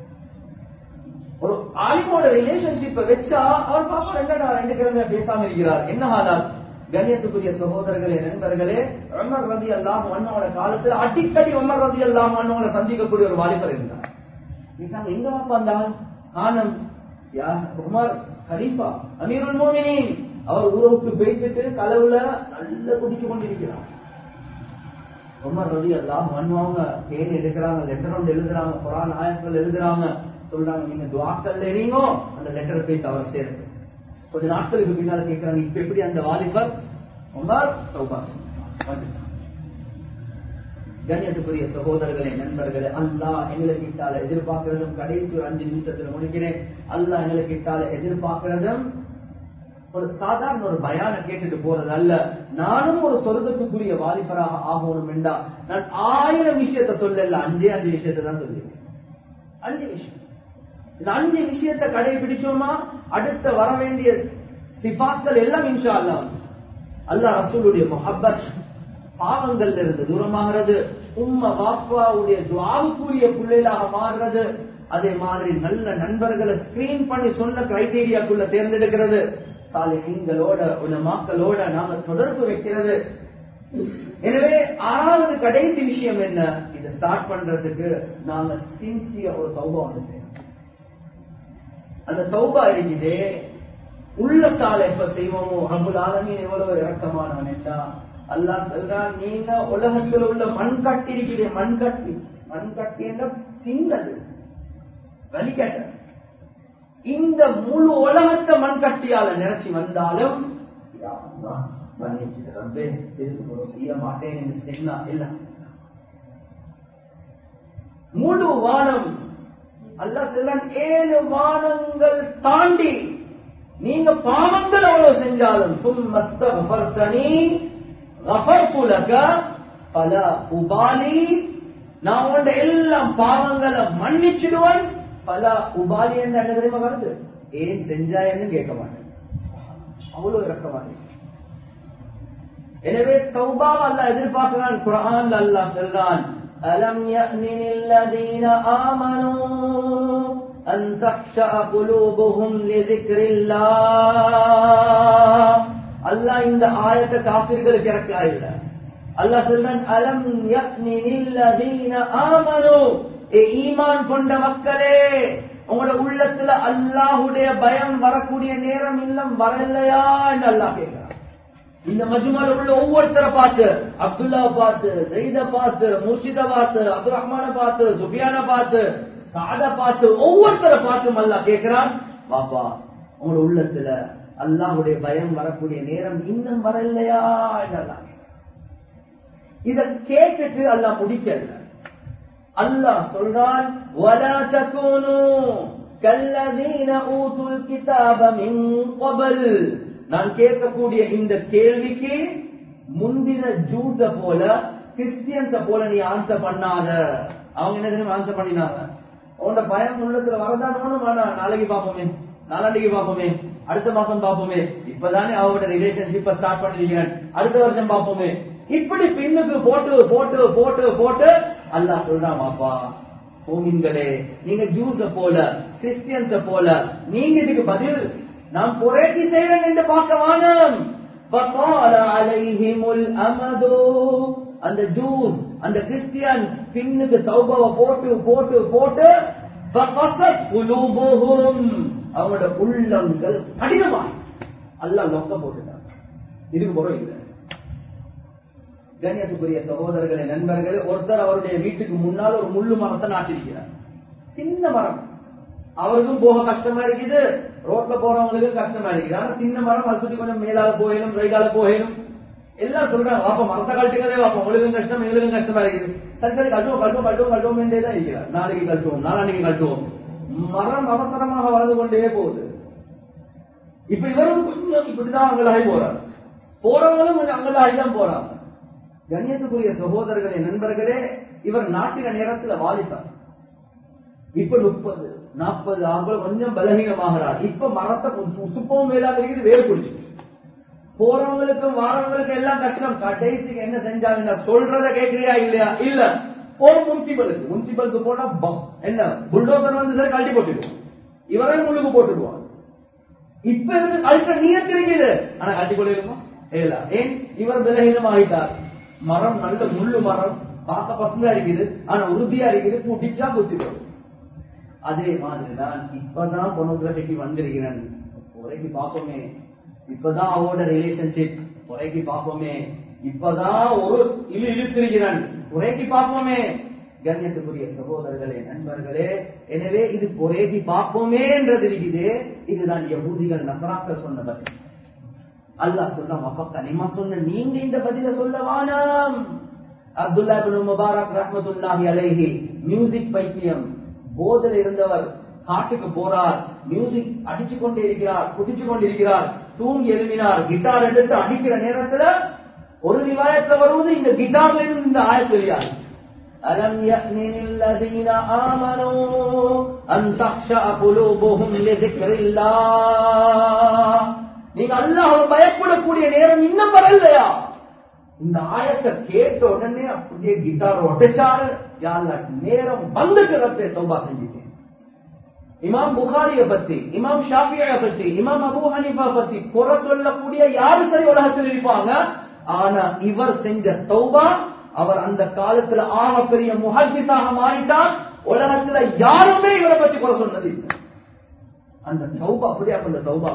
ஒரு ஆலிமோட ரிலேஷன்ஷிப்பை வச்சா அவர் பாப்பா என்னடா ரெண்டு கிழமை பேசாம இருக்கிறார் என்ன ஆதார் கண்ணியத்துக்குரிய சகோதரர்களே நண்பர்களே உமர் ரதி அல்லாம் அண்ணோட காலத்துல அடிக்கடி உமர் ரதி அல்லாம் அண்ணோட சந்திக்கக்கூடிய ஒரு வாலிபர் இருந்தார் கேட்டாங்க எங்க வாப்பா அந்த ஆள் ஆனம் யா உமர் ஹலீஃபா அமீருல் மோமினின் அவர் ஊரை விட்டு பேசிட்டு கலவுல நல்ல குடிச்சு கொண்டிருக்கிறார் உமர் ரதி எல்லாம் பண்ணுவாங்க பேன் எடுக்கிறாங்க லெட்டர் ஒன்று எழுதுறாங்க குரான் ஆயத்தில் எழுதுறாங்க சொல்றாங்க நீங்க துவாக்கல்ல எறீங்கோ அந்த லெட்டரை போய் தவற சேருங்க கொஞ்ச நாட்களுக்கு பின்னால கேட்கிறாங்க இப்ப எப்படி அந்த வாலிபர் உமர் சௌபா கண்ணியத்துக்குரிய சகோதரர்களே நண்பர்களே அல்லா எங்களை கிட்டால எதிர்பார்க்கிறதும் கடைசி ஒரு அஞ்சு நிமிஷத்துல முடிக்கிறேன் அல்லா எங்களை கிட்டால எதிர்பார்க்கிறதும் ஒரு சாதாரண ஒரு பயான கேட்டுட்டு போறது அல்ல நானும் ஒரு சொர்க்கத்துக்குரிய வாலிபராக ஆகணும் என்றா நான் ஆயிரம் விஷயத்த சொல்லல அஞ்சே அஞ்சு விஷயத்தை தான் சொல்லுவேன் அஞ்சு விஷயம் இந்த அஞ்சு விஷயத்தை கடைபிடிச்சோமா அடுத்த வர வேண்டிய சிபாக்கள் எல்லாம் இன்ஷா அல்லா அல்லா ரசூலுடைய முஹப்பத் பாவங்கள்ல இருந்து தூரமாகிறது உம்ம பாப்பாவுடைய துவாவுக்குரிய பிள்ளைகளாக மாறுறது அதே மாதிரி நல்ல நண்பர்களை ஸ்கிரீன் பண்ணி சொன்ன கிரைடீரியாக்குள்ள தேர்ந்தெடுக்கிறது சாலிகளோட உலமாக்களோட நாம தொடர்பு வைக்கிறது எனவே ஆறாவது கடைசி விஷயம் என்ன இதை ஸ்டார்ட் பண்றதுக்கு நாங்க சின்சிய ஒரு சௌபா ஒன்று செய்யணும் அந்த சௌபா இருக்குது உள்ளத்தால எப்ப செய்வோமோ அபுல் ஆலமீன் எவ்வளவு இறக்கமானவன் என்றா அல்லாஹ் சொல்றான் நீங்க உலகத்தில் உள்ள மண் கட்டி இருக்கிற மண் கட்டி மண் கட்டி என்ற சின்னது வலிக்கட்ட இந்த முழு உலகத்தை மண் கட்டியால நினைச்சு வந்தாலும் செய்ய மாட்டேன் என்று சொன்னா இல்ல முழு வானம் அல்ல சொல்றான் ஏழு வானங்கள் தாண்டி நீங்க பாவங்கள் எவ்வளவு செஞ்சாலும் சும்மத்தனி பல உபாலி நான் உண்ட எல்லாம் பாவங்களை மன்னிச்சிடுவேன் பல உபாலி என்ன தெரியுமா வருது ஏன் செஞ்சாயன்னு கேட்க மாட்டேன் அவ்வளவு இறக்கமாக எனவே தௌபாவ அல்ல எதிர்பார்க்கிறான் குரான் அல்லா சொல்றான் அலம் يأمن الذين آمنوا أن تخشع قلوبهم لذكر الله அல்லாஹ் இந்த ஆயத்தை காப்பீர்களுக்கு இறக்கா இல்ல அல்லாஹ் சொல்றான் அலம் யக்னில்லதீன ஆமனு ஏ ஈமான் கொண்ட மக்களே உங்களோட உள்ளத்துல அல்லாஹுடைய பயம் வரக்கூடிய நேரம் இல்லம் வரலையா என்று அல்லாஹ் கேட்கிறான் இந்த மஜ்மால உள்ள ஒவ்வொருத்தரை பார்த்து அப்துல்லா பார்த்து ஜெயித பார்த்து முர்ஷித பார்த்து அப்துல் ரஹ்மான பார்த்து சுபியான பார்த்து சாத பார்த்து ஒவ்வொருத்தரை பார்த்தும் அல்லாஹ் கேட்கிறான் பாப்பா உங்களோட உள்ளத்துல அல்லாஹுடைய பயம் வரக்கூடிய நேரம் இன்னும் வரலையா என்றெல்லாம் இத கேட்டுட்டு அல்லாஹ் முடிக்கல அல்லாஹ் சொல்றான் وَلَا تَكُونُوا كَالَّذِينَ أُوتُوا الْكِتَابَ مِنْ قَبْلِ நான் கேட்கக்கூடிய இந்த கேள்விக்கு முந்தின ஜூத போல கிறிஸ்டியன்ஸ போல நீ ஆன்சர் பண்ணாத அவங்க என்ன தெரியுமா ஆன்சர் பண்ணினாங்க உன்னோட பயம் உள்ளத்துல வரதான் வேணும் வேணாம் நாளைக்கு பார்ப்போமே நாளாண்டிக்கு பார்ப்போமே அடுத்த மாசம் பார்ப்போமே இப்பதானே அவரோட ரிலேஷன்ஷிப்பை ஸ்டார்ட் பண்ணிருக்கிறேன் அடுத்த வருஷம் பார்ப்போமே இப்படி பின்னுக்கு போட்டு போட்டு போட்டு போட்டு அல்லாஹ் சொல்றான் பாப்பா போமீன்களே நீங்க ஜூஸ போல கிறிஸ்டியன்ஸ போல நீங்க இதுக்கு பதில் நான் புரட்சி செய்வேன் என்று பார்க்க வானம் فَطَالَ عَلَيْهِمُ الْأَمَدُ அந்த ஜூஸ் அந்த கிறிஸ்டியன் பின்னுக்கு தௌபாவை போட்டு போட்டு போட்டு فَقَسَتْ قُلُوبُهُمْ அவங்களோட உள்ளங்கள் கடினமாய் அல்லாஹ் லொக்க போட்டுட்டாங்க இதுக்கு போறோம் இல்லை கண்ணியத்துக்குரிய சகோதரர்களே நண்பர்களே ஒருத்தர் அவருடைய வீட்டுக்கு முன்னால் ஒரு முள்ளு மரத்தை நாட்டிருக்கிறார் சின்ன மரம் அவருக்கும் போக கஷ்டமா இருக்குது ரோட்ல போறவங்களுக்கும் கஷ்டமா இருக்குது ஆனா சின்ன மரம் அது சுத்தி கொஞ்சம் மேலால போயிடும் ரைகால போயிடும் எல்லாம் சொல்றாங்க வாப்பா மரத்தை கழட்டுங்களே வாப்பா உங்களுக்கும் கஷ்டம் எங்களுக்கும் கஷ்டமா இருக்குது சரி சரி கட்டுவோம் கட்டுவோம் கட்டுவோம் கட்டுவோம் என்றே தான் இருக்கிறார் நாளைக்கு கட்டுவோம் நாளான்னைக்கு கட்டுவோம் மரம் அவசரமாக வளர்ந்து கொண்டே போகுது இப்ப இவரும் கொஞ்சம் இப்படிதான் அங்கலாகி போறார் போறவங்களும் கொஞ்சம் அங்கலாகி தான் போறாங்க கண்ணியத்துக்குரிய சகோதரர்களே நண்பர்களே இவர் நாட்டின நேரத்துல வாலிப்பார் இப்ப முப்பது நாற்பது ஆகுல கொஞ்சம் பலவீனமாகிறார் இப்ப மரத்தை சுப்பவும் மேலாக இருக்குது வேறு பிடிச்சு போறவங்களுக்கும் வாரவங்களுக்கும் எல்லாம் கஷ்டம் கடைசிக்கு என்ன செஞ்சாங்க சொல்றத கேட்கறியா இல்லையா இல்ல ஒரு முன்சிபலுக்கு முன்சிபலுக்கு போனா பம். என்ன புல்டோசர் வந்து சரி கழட்டி போட்டுடுவோம் இவரே முள்ளுக்கு போட்டுடுவான் இப்ப இவருக்கு கழட்ட நீயத்து இருக்குது ஆனா கழட்டி கொள்ளிருமா இல்ல ஏன் இவர் பலகீனமாகிட்டார் மரம் நல்ல முள்ளு மரம் பார்க்க பசங்கா இருக்குது ஆனா உறுதியா இருக்குது கூட்டிச்சா குத்திடும் அதே மாதிரிதான் இப்பதான் பொனோகிராஃபிக்கு வந்திருக்கிறேன் குறைக்கு பார்ப்போமே இப்பதான் அவரோட ரிலேஷன்ஷிப் குறைக்கு பார்ப்போமே இப்பதான் ஒரு இழு இழுத்திருக்கிறான் குறைக்கு பார்ப்போமே கண்ணியத்துக்குரிய சகோதரர்களே நண்பர்களே எனவே இது குறைக்கு பார்ப்போமே என்றது இருக்குது இதுதான் யகூதிகள் நசராக்கள் சொன்ன பதில் அல்லாஹ் சொல்றான் அப்பா கனிமா சொன்ன நீங்க இந்த பதில சொல்ல வானம் அப்துல்லா பின் முபாரக் ரஹ்மத்துல்லாஹி அலைஹி மியூசிக் பைத்தியம் போதில் இருந்தவர் காட்டுக்கு போறார் மியூசிக் அடிச்சு கொண்டே இருக்கிறார் குடிச்சு கொண்டிருக்கிறார் தூங்கி எழுப்பினார் கிட்டார் எடுத்து அடிக்கிற நேரத்துல ஒரு ரிவாயத்துல வருவது இந்த கிட்டார்ல இருந்து இந்த ஆயத் தெரியாது ألم يأن للذين آمنوا أن تخشع قلوبهم لذكر الله நீங்க அல்லாஹ் பயப்படக்கூடிய நேரம் இன்னும் வரலையா இந்த ஆயத்தை கேட்ட உடனே அப்படியே கிட்டார் உடைச்சாரு யாருல நேரம் வந்துட்டு ரப்பே சௌபா செஞ்சுட்டேன் இமாம் புகாரிய பத்தி இமாம் ஷாஃபியா பத்தி இமாம் அபு ஹனீஃபா பத்தி குறை சொல்லக்கூடிய யாரு சரி உலகத்தில் இருப்பாங்க ஆனா இவர் செஞ்ச தௌபா அவர் அந்த காலத்துல ஆக பெரிய முஹஜித்தாக மாறிட்டார் உலகத்துல யாருமே இவரை பத்தி குறை சொன்னது இல்லை அந்த தௌபா அப்படியே அந்த தௌபா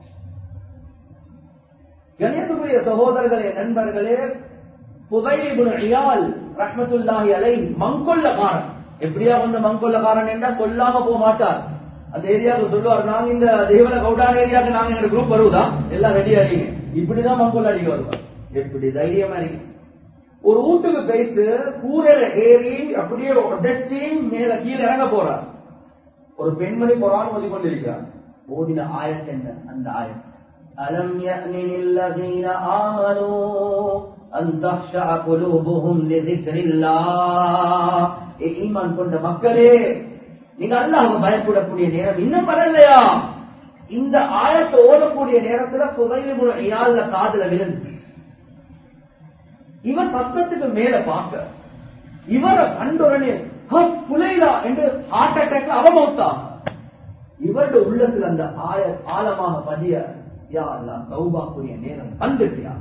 கணியத்துக்குரிய சகோதரர்களே நண்பர்களே புதையிபுன் இயால் ரஹ்மத்துல்லாஹி அலை மங்கொல்லக்காரன் எப்படியா வந்த மங்கொல்லக்காரன் என்றா சொல்லாம போக மாட்டார் அந்த ஏரியாவுக்கு சொல்லுவார் நாங்க இந்த தேவல கவுடான ஏரியாவுக்கு நாங்க எங்க குரூப் வருவதா எல்லாம் ரெடியா இருக்கீங்க இப்படிதான் மங்கொல்ல அடிக்க வருவார் எப்படி தைரியமா இருக்கு ஒரு வீட்டுக்கு போயிட்டு கூரையில ஏறி அப்படியே உடச்சி மேல கீழே இறங்க போறார் ஒரு பெண்மணி குரான் ஓதி கொண்டிருக்கிறார் ஓதின ஆயத் என்ன அந்த ஆயத் ألم يأن للذين آمنوا أن تخشع قلوبهم لذكر الله ஈமான் கொண்ட மக்களே நீங்க அல்லாஹ் பயப்படக்கூடிய நேரம் இன்னும் வரலையா இந்த ஆயத்தை ஓடக்கூடிய நேரத்துல புதையில இயால காதுல விழுந்து இவர் சத்தத்துக்கு மேல பார்க்க இவரை கண்டுடனே புலைலா என்று ஹார்ட் அட்டாக்ல அவமௌத்தா இவருடைய உள்ளத்துல அந்த ஆய ஆழமாக பதிய யா அல்லா சௌபாக்குரிய நேரம் வந்துட்டியா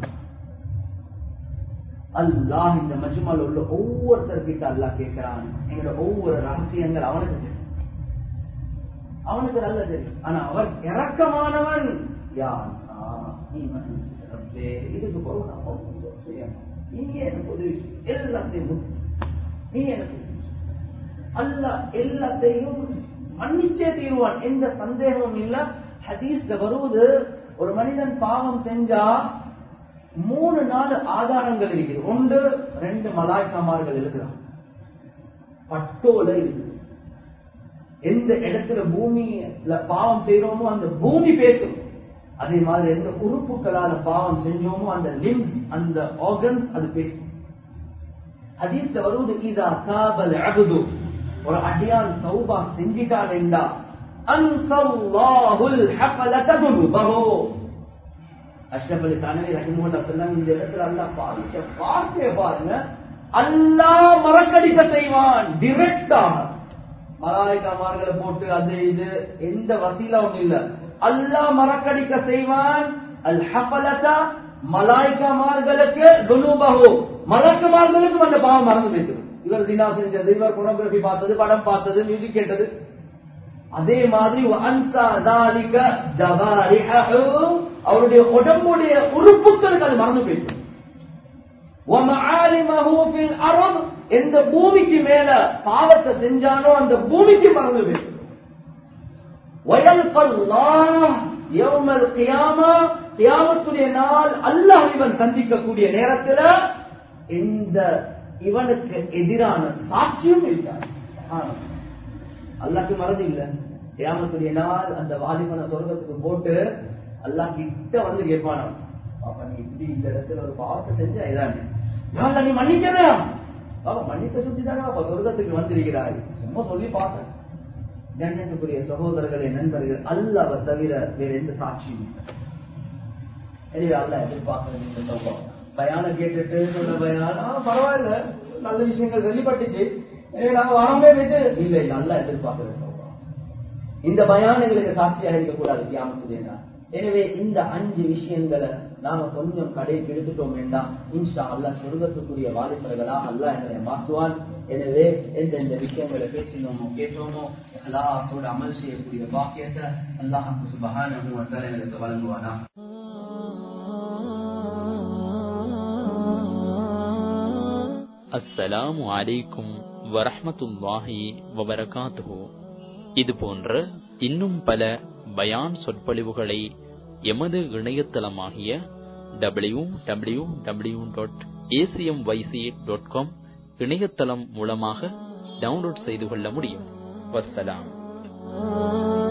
அல்லாஹ் இந்த மஜ்மால் உள்ள ஒவ்வொருத்தர்கிட்ட அல்லாஹ் கேட்கிறான் எங்களோட ஒவ்வொரு ரகசியங்கள் அவனுக்கு தெரியும் அவனுக்கு நல்ல தெரியும் ஆனா அவர் இறக்கமானவன் யா அல்லாஹ், நீ மன்னிச்சு ரப்பே, இதுக்கு பிறகு நான் ஒன்றும் செய்யணும். நீ எனக்கு உதவி செய். எல்லாத்தையும் முடி. நீ எனக்கு உதவி செய். அல்லாஹ் எல்லாத்தையும் மன்னிச்சே தீருவான் எந்த சந்தேகமும் இல்ல ஹதீஸ்ல வருவது ஒரு மனிதன் பாவம் செஞ்சா மூணு நாலு ஆதாரங்கள் இருக்குது ஒன்று ரெண்டு மலாய்க்காமார்கள் எழுதுறான் பட்டோல இருக்குது எந்த இடத்துல பூமியில பாவம் செய்யறோமோ அந்த பூமி பேசும் அதே மாதிரி எந்த உறுப்புகளால பாவம் செஞ்சோமோ அந்த லிம் அந்த ஆர்கன்ஸ் அது பேசும் ஹதீஸ்ல வருவது இதா காபல் அபுது ஒரு அடியான் சௌபா செஞ்சிட்டான் என்றா அன்சல்லாஹுல் ஹஃபலத துனுபஹு அஷ்ரப் அலி தானவி ரஹிமுல்லா சொன்னாங்க இந்த இடத்துல அல்லாஹ் பாதிக்க வார்த்தையை பாருங்க அல்லாஹ் மறக்கடிக்க செய்வான் டிரெக்டாக மலாய்க்காமார்களை போட்டு அது இது எந்த வசீலாவும் இல்ல அல்லாஹ் மறக்கடிக்க செய்வான் அல் ஹஃபலதா மலாய்க்காமார்களுக்கு துனுபஹு மலக்குமார்களுக்கும் அந்த பாவம் மறந்து போயிட்டு இவர் தினா செஞ்சது இவர் பொனோகிராபி பார்த்தது படம் பார்த்தது மியூசிக் கேட்டது அதே மாதிரி அன்சா தாலிக ஜவாரிஹு அவருடைய உடம்புடைய உறுப்புகளுக்கு அது மறந்து போயிட்டு وَمَعَالِمَهُ فِي الْأَرْضِ எந்த பூமிக்கு மேல பாவத்தை செஞ்சானோ அந்த பூமிக்கு மறந்து போயிட்டு وَيَلْقَى اللَّهَ يَوْمَ الْقِيَامَةِ கியாமத்துடைய நாள் அல்லாஹ் இவன் சந்திக்கக்கூடிய நேரத்துல இந்த இவனுக்கு எதிரான சாட்சியும் இருக்காது அல்லாஹ்க்கு மறதி இல்ல கியாமத்துடைய நாள் அந்த வாலிபனை சொர்க்கத்துக்கு போட்டு அல்லாஹ் கிட்ட வந்து கேட்பானாம் பாப்பா நீ இப்படி இந்த இடத்துல ஒரு பாவத்தை செஞ்சா இதானே யாழ்லா, நீ மன்னிக்கலாம் பாப்பா மன்னிக்க சுத்தி தானே பாப்பா சொர்க்கத்துக்கு வந்திருக்கிறாய் சும்மா சொல்லி பார்த்தேன் கண்ணியத்துக்குரிய சகோதரர்களே நண்பர்கள் அல்லாவை தவிர வேற எந்த சாட்சியும் இல்லை. எனவே அல்ல எதிர்பார்க்கறது இந்த சௌகம் பயான கேட்டுட்டு சொன்ன பயான் ஆ, பரவாயில்ல நல்ல விஷயங்கள் வெளிப்பட்டுச்சு எனவே நாங்க வராமே போயிட்டு இல்ல இல்ல அல்ல எதிர்பார்க்கறது சௌகம் இந்த பயான் எங்களுக்கு சாட்சியாக இருக்கக்கூடாது கியாமத்துடைய எனவே இந்த அஞ்சு விஷயங்களை நாம கொஞ்சம் கடைக்கு எடுத்துட்டோம் வேண்டாம் இன்ஷா அல்லாஹ் சொர்க்கத்துக்குரிய வாலிபர்களா அல்லாஹ் எங்களை மாற்றுவான் எனவே எந்தெந்த விஷயங்களை பேசினோமோ கேட்டோமோ அல்லாஹோட அமல் செய்யக்கூடிய பாக்கியத்தை அல்லாஹ் சுபஹானஹு வ தஆலா எங்களுக்கு வழங்குவானா அஸ்ஸலாமு அலைக்கும் வரஹ்மத்துல்லாஹி வபரகாத்துஹு இது போன்ற இன்னும் பல பயான் சொற்பொழிவுகளை எமது இணையதளமாகிய W W W dot ACM YC dot com இணையதளம் மூலமாக டவுன்லோட் செய்து கொள்ள முடியும் வஸ்ஸலாம்